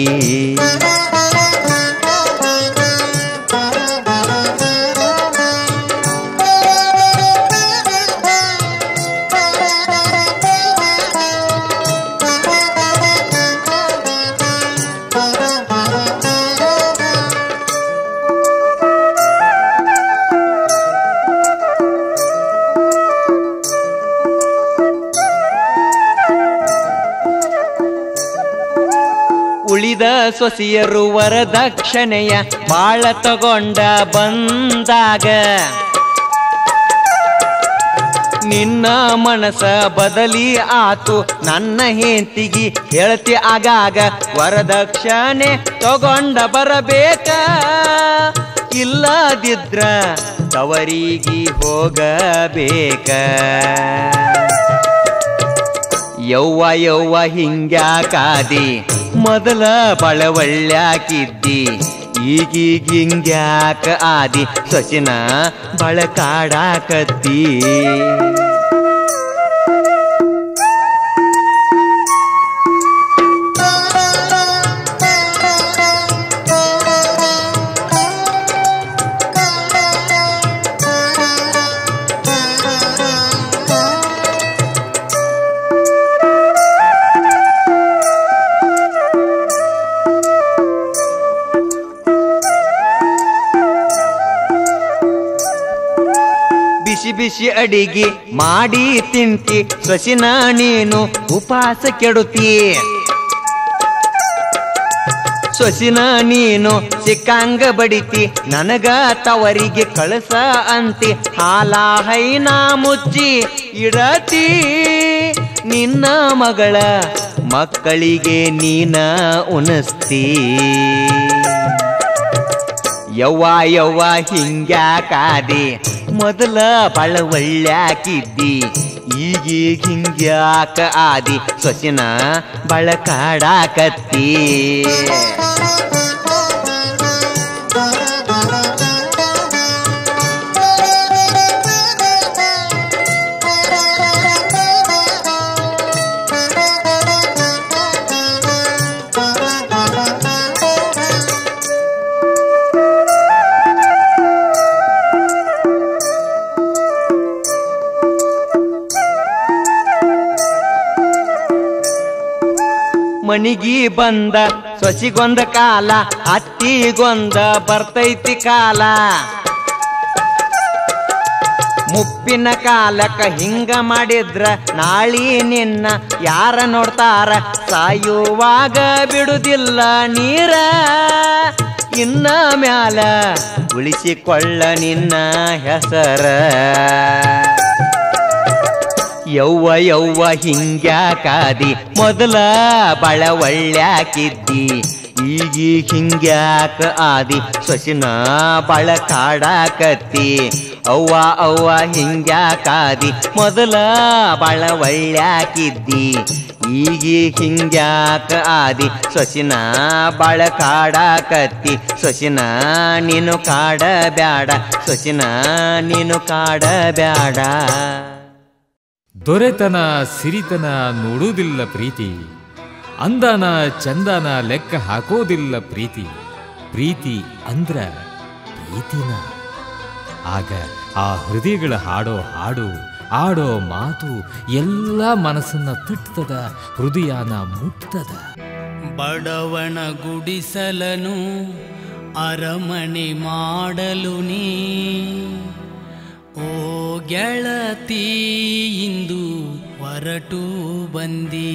ಉಳಿದ ಸೊಸೆಯರು ವರದಕ್ಷಿಣೆಯ ಬಾಳ ತಗೊಂಡ ಬಂದಾಗ ನಿನ್ನ ಮನಸ ಬದಲಿ ಆತು ನನ್ನ ಹೆಂಡತಿಗಿ ಹೇಳ್ತಿ ಆಗಾಗ ವರದಕ್ಷಿಣೆ ತಗೊಂಡ ಬರಬೇಕ ಇಲ್ಲದಿದ್ರ ತವರಿಗಿ ಹೋಗಬೇಕ ಯವ್ವ ಯವ್ವ ಹಿಂಗ್ಯಾಕಾದಿ ಮೊದಲ ಬಳವಳ್ಳ್ಯಾಕಿದ್ದಿ ಈಗೀಗ ಹಿಂಗ್ಯಾಕ ಆದಿ ಸೊಸಿನ ಬಳ ಕಾಡಾಕತ್ತಿ ಬಿಸಿ ಬಿಸಿ ಅಡಿಗೆ ಮಾಡಿ ತಿಂತಿ ಸೊಸಿನ ನೀನು ಉಪವಾಸ ಕೆಡುತ್ತಿ ಸೊಸಿನ ನೀನು ಸಿಕ್ಕಂಗ ಬಡಿತಿ ನನಗ ತವರಿಗೆ ಕಳಸ ಅಂತಿ ಹಾಲ ಹೈನ ಮುಚ್ಚಿ ಇಡತಿ ನಿನ್ನ ಮಗಳ ಮಕ್ಕಳಿಗೆ ನೀನ ಉಣಿಸ್ತಿ ಯವ್ವ ಯವ್ವ ಹಿಂಗ್ಯಾಕಾದಿ ಮೊದಲ ಬಳ ಒಳ್ಳ್ಯಾಕಿದ್ದಿ ಈಗೀಗ ಹಿಂಗ್ಯಾಕ ಆದಿ ಸೊಸಿನ ಬಳ ಕಾಡಾಕತ್ತಿ ಮನಿಗಿ ಬಂದ ಸೊಸಿಗೊಂದ ಕಾಲ ಅತ್ತಿಗೊಂದ ಬರ್ತೈತಿ ಕಾಲ ಮುಪ್ಪಿನ ಕಾಲಕ್ಕ ಹಿಂಗ ಮಾಡಿದ್ರ ನಾಳಿ ನಿನ್ನ ಯಾರ ನೋಡ್ತಾರ ಸಾಯುವಾಗ ಬಿಡುದಿಲ್ಲ ನೀರ ಇನ್ನ ಮ್ಯಾಲ ಉಳಿಸಿಕೊಳ್ಳ ನಿನ್ನ ಹೆಸರ ಯವ್ವ ಯವ್ವ ಹಿಂಗ್ಯಾಕಾದಿ ಮೊದಲ ಬಳ ಒಳ್ಳ್ಯಾಕಿದ್ದಿ ಈಗೀಗ ಹಿಂಗ್ಯಾಕ ಆದಿ ಸೊಸಿನ ಬಳ ಕಾಡಾಕತ್ತಿ ಅವ್ವ ಅವ್ವ ಹಿಂಗ್ಯಾಕಾದಿ ಮೊದಲ ಬಳ ಒಳ್ಳ್ಯಾಕಿದ್ದಿ ಈಗೀಗ ಹಿಂಗ್ಯಾಕ ಆದಿ ಸೊಸಿನ ಬಳ ಕಾಡಾಕತ್ತಿ ಸೊಸಿನ ನೀನು ಕಾಡ ಬ್ಯಾಡ ಸೊಸಿನ ನೀನು ಕಾಡ ಬ್ಯಾಡ ದೊರೆತನ ಸಿರಿತನ ನೋಡುವುದಿಲ್ಲ ಪ್ರೀತಿ ಅಂದನ ಚಂದನ ಲೆಕ್ಕ ಹಾಕೋದಿಲ್ಲ ಪ್ರೀತಿ ಪ್ರೀತಿ ಅಂದ್ರ ಪ್ರೀತಿನ ಆಗ ಆ ಹೃದಯಗಳ ಹಾಡೋ ಹಾಡು ಆಡೋ ಮಾತು ಎಲ್ಲ ಮನಸ್ಸನ್ನ ತಟ್ಟುತ್ತದ ಹೃದಯನ ಮುಟ್ತದ ಬಡವನ ಗುಡಿಸಲನು ಅರಮನೆ ಮಾಡಲು ನೀ ಓ ಗೆಳತಿ ಇಂದು ಹೊರಟು ಬಂದೀ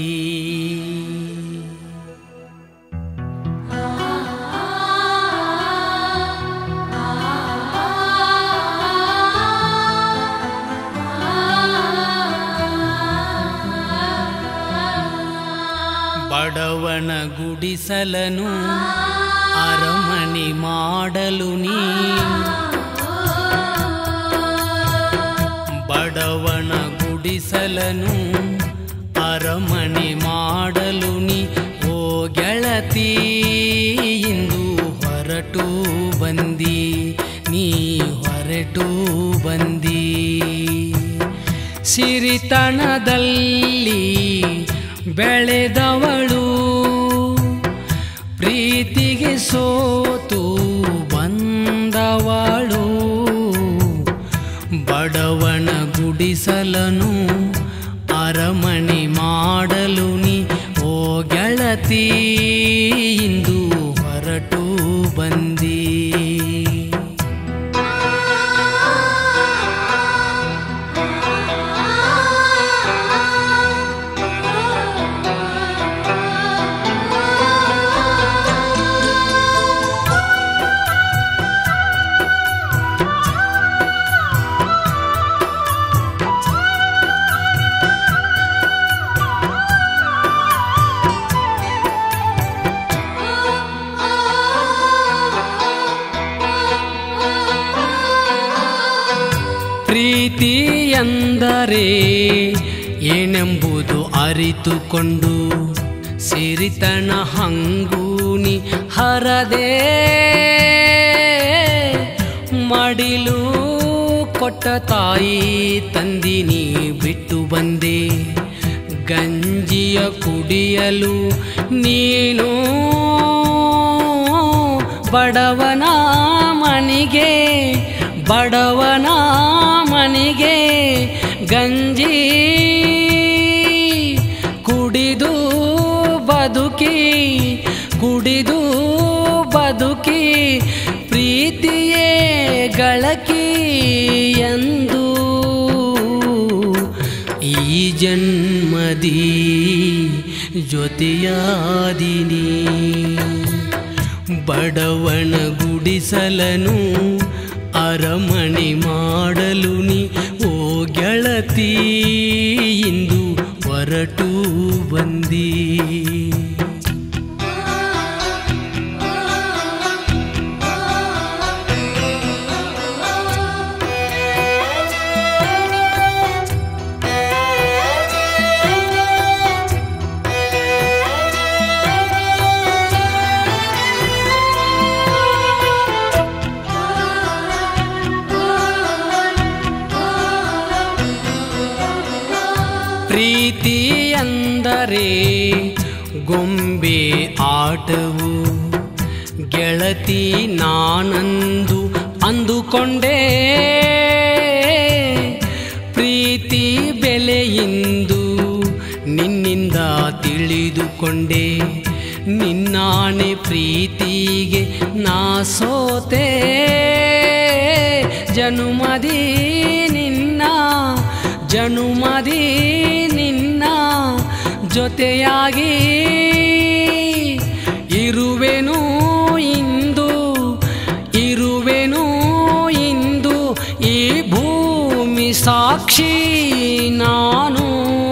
ಆ ಗುಡಿಸಲನು ಅರಮನೆ ಮಾಡಲು ನೀ ಬಡವನ ಗುಡಿಸಲನು ಅರಮನೆ ಮಾಡಲು ನೀ ಓ ಗೆಳತಿ ಇಂದು ಹೊರಟು ಬಂದಿ ನೀ ಹೊರಟು ಬಂದಿ ಸಿರಿತನದಲ್ಲಿ ಬೆಳೆದವಳು ಪ್ರೀತಿಗೆ ಸೋತು ಬಂದವಳು ಬಡವನ ಗುಡಿಸಲನು ಅರಮನೆ ಮಾಡಲು ನೀ ಓ ಗೆಳತಿ ಇಂದು ಹೊರಟು ಬಂದಿ ಪ್ರೀತಿ ಎಂದರೆ ಏನೆಂಬುದು ಅರಿತುಕೊಂಡು ಸಿರಿತನ ಹಂಗೂನಿ ಹರದೆ ಮಡಿಲು ಕೊಟ್ಟ ತಾಯಿ ತಂದಿನಿ ಬಿಟ್ಟು ಬಂದೆ ಗಂಜಿಯ ಕುಡಿಯಲು ನೀನು ಬಡವನ ಮನಿಗೆ ಬಡವನ ಮನಿಗೆ ಗಂಜಿ ಕುಡಿದು ಬದುಕಿ ಕುಡಿದು ಬದುಕಿ ಪ್ರೀತಿಯೇ ಗಳಕಿ ಎಂದು ಈ ಜನ್ಮದಿ ಜೊತೆಯಾದಿನಿ ಬಡವನ ಗುಡಿಸಲನು ಅರಮನೆ ಮಾಡಲು ನೀ ಓ ಗೆಳತಿ ಇಂದು ಹೊರಟು ಬಂದಿ ಪ್ರೀತಿ ಎಂದರೆ ಗೊಂಬೆ ಆಟವು ಗೆಳತಿ ನಾನಂದು ಅಂದುಕೊಂಡೆ ಪ್ರೀತಿ ಬೆಲೆಯಿಂದು ನಿನ್ನಿಂದ ತಿಳಿದುಕೊಂಡೆ ನಿನ್ನಾಣೆ ಪ್ರೀತಿಗೆ ನಾ ಸೋತೆ ಜನುಮದಿ ನಿನ್ನ ಜನುಮದಿ ನಿನ್ನ ಜೊತೆಯಾಗಿ ಇರುವೆನು ಇಂದು ಇರುವೆನು ಇಂದು ಈ ಭೂಮಿ ಸಾಕ್ಷಿ ನಾನು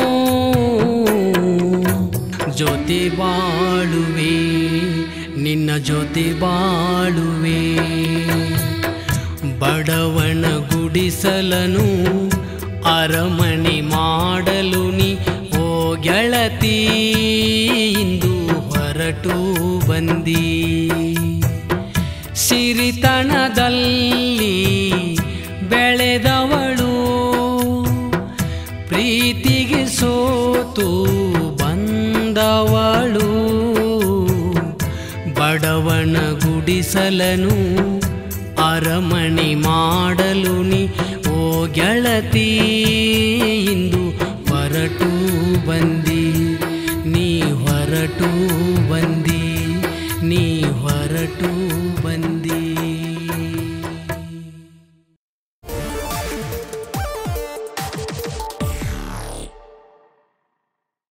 ಜೊತೆ ಬಾಳುವೆ ನಿನ್ನ ಜೊತೆ ಬಾಳುವೆ ಬಡವನ ಗುಡಿಸಲನು ಅರಮನೆ ಮಾಡಲು ನೀ ಓ ಗೆಳತಿ ಇಂದು ಹೊರಟು ಬಂದಿ ಸಿರಿತನದಲ್ಲಿ ಬೆಳೆದವಳು ಪ್ರೀತಿಗೆ ಸೋತು ಬಂದವಳು ಬಡವನ ಗುಡಿಸಲನು ಅರಮನೆ ಮಾಡಲು ನೀ ಓ ಗೆಳತಿ ಇಂದು ಹೊರಟು ಬಂದಿ ನೀ ಹೊರಟು ಬಂದಿ ನೀ ಹೊರಟು ಬಂದಿ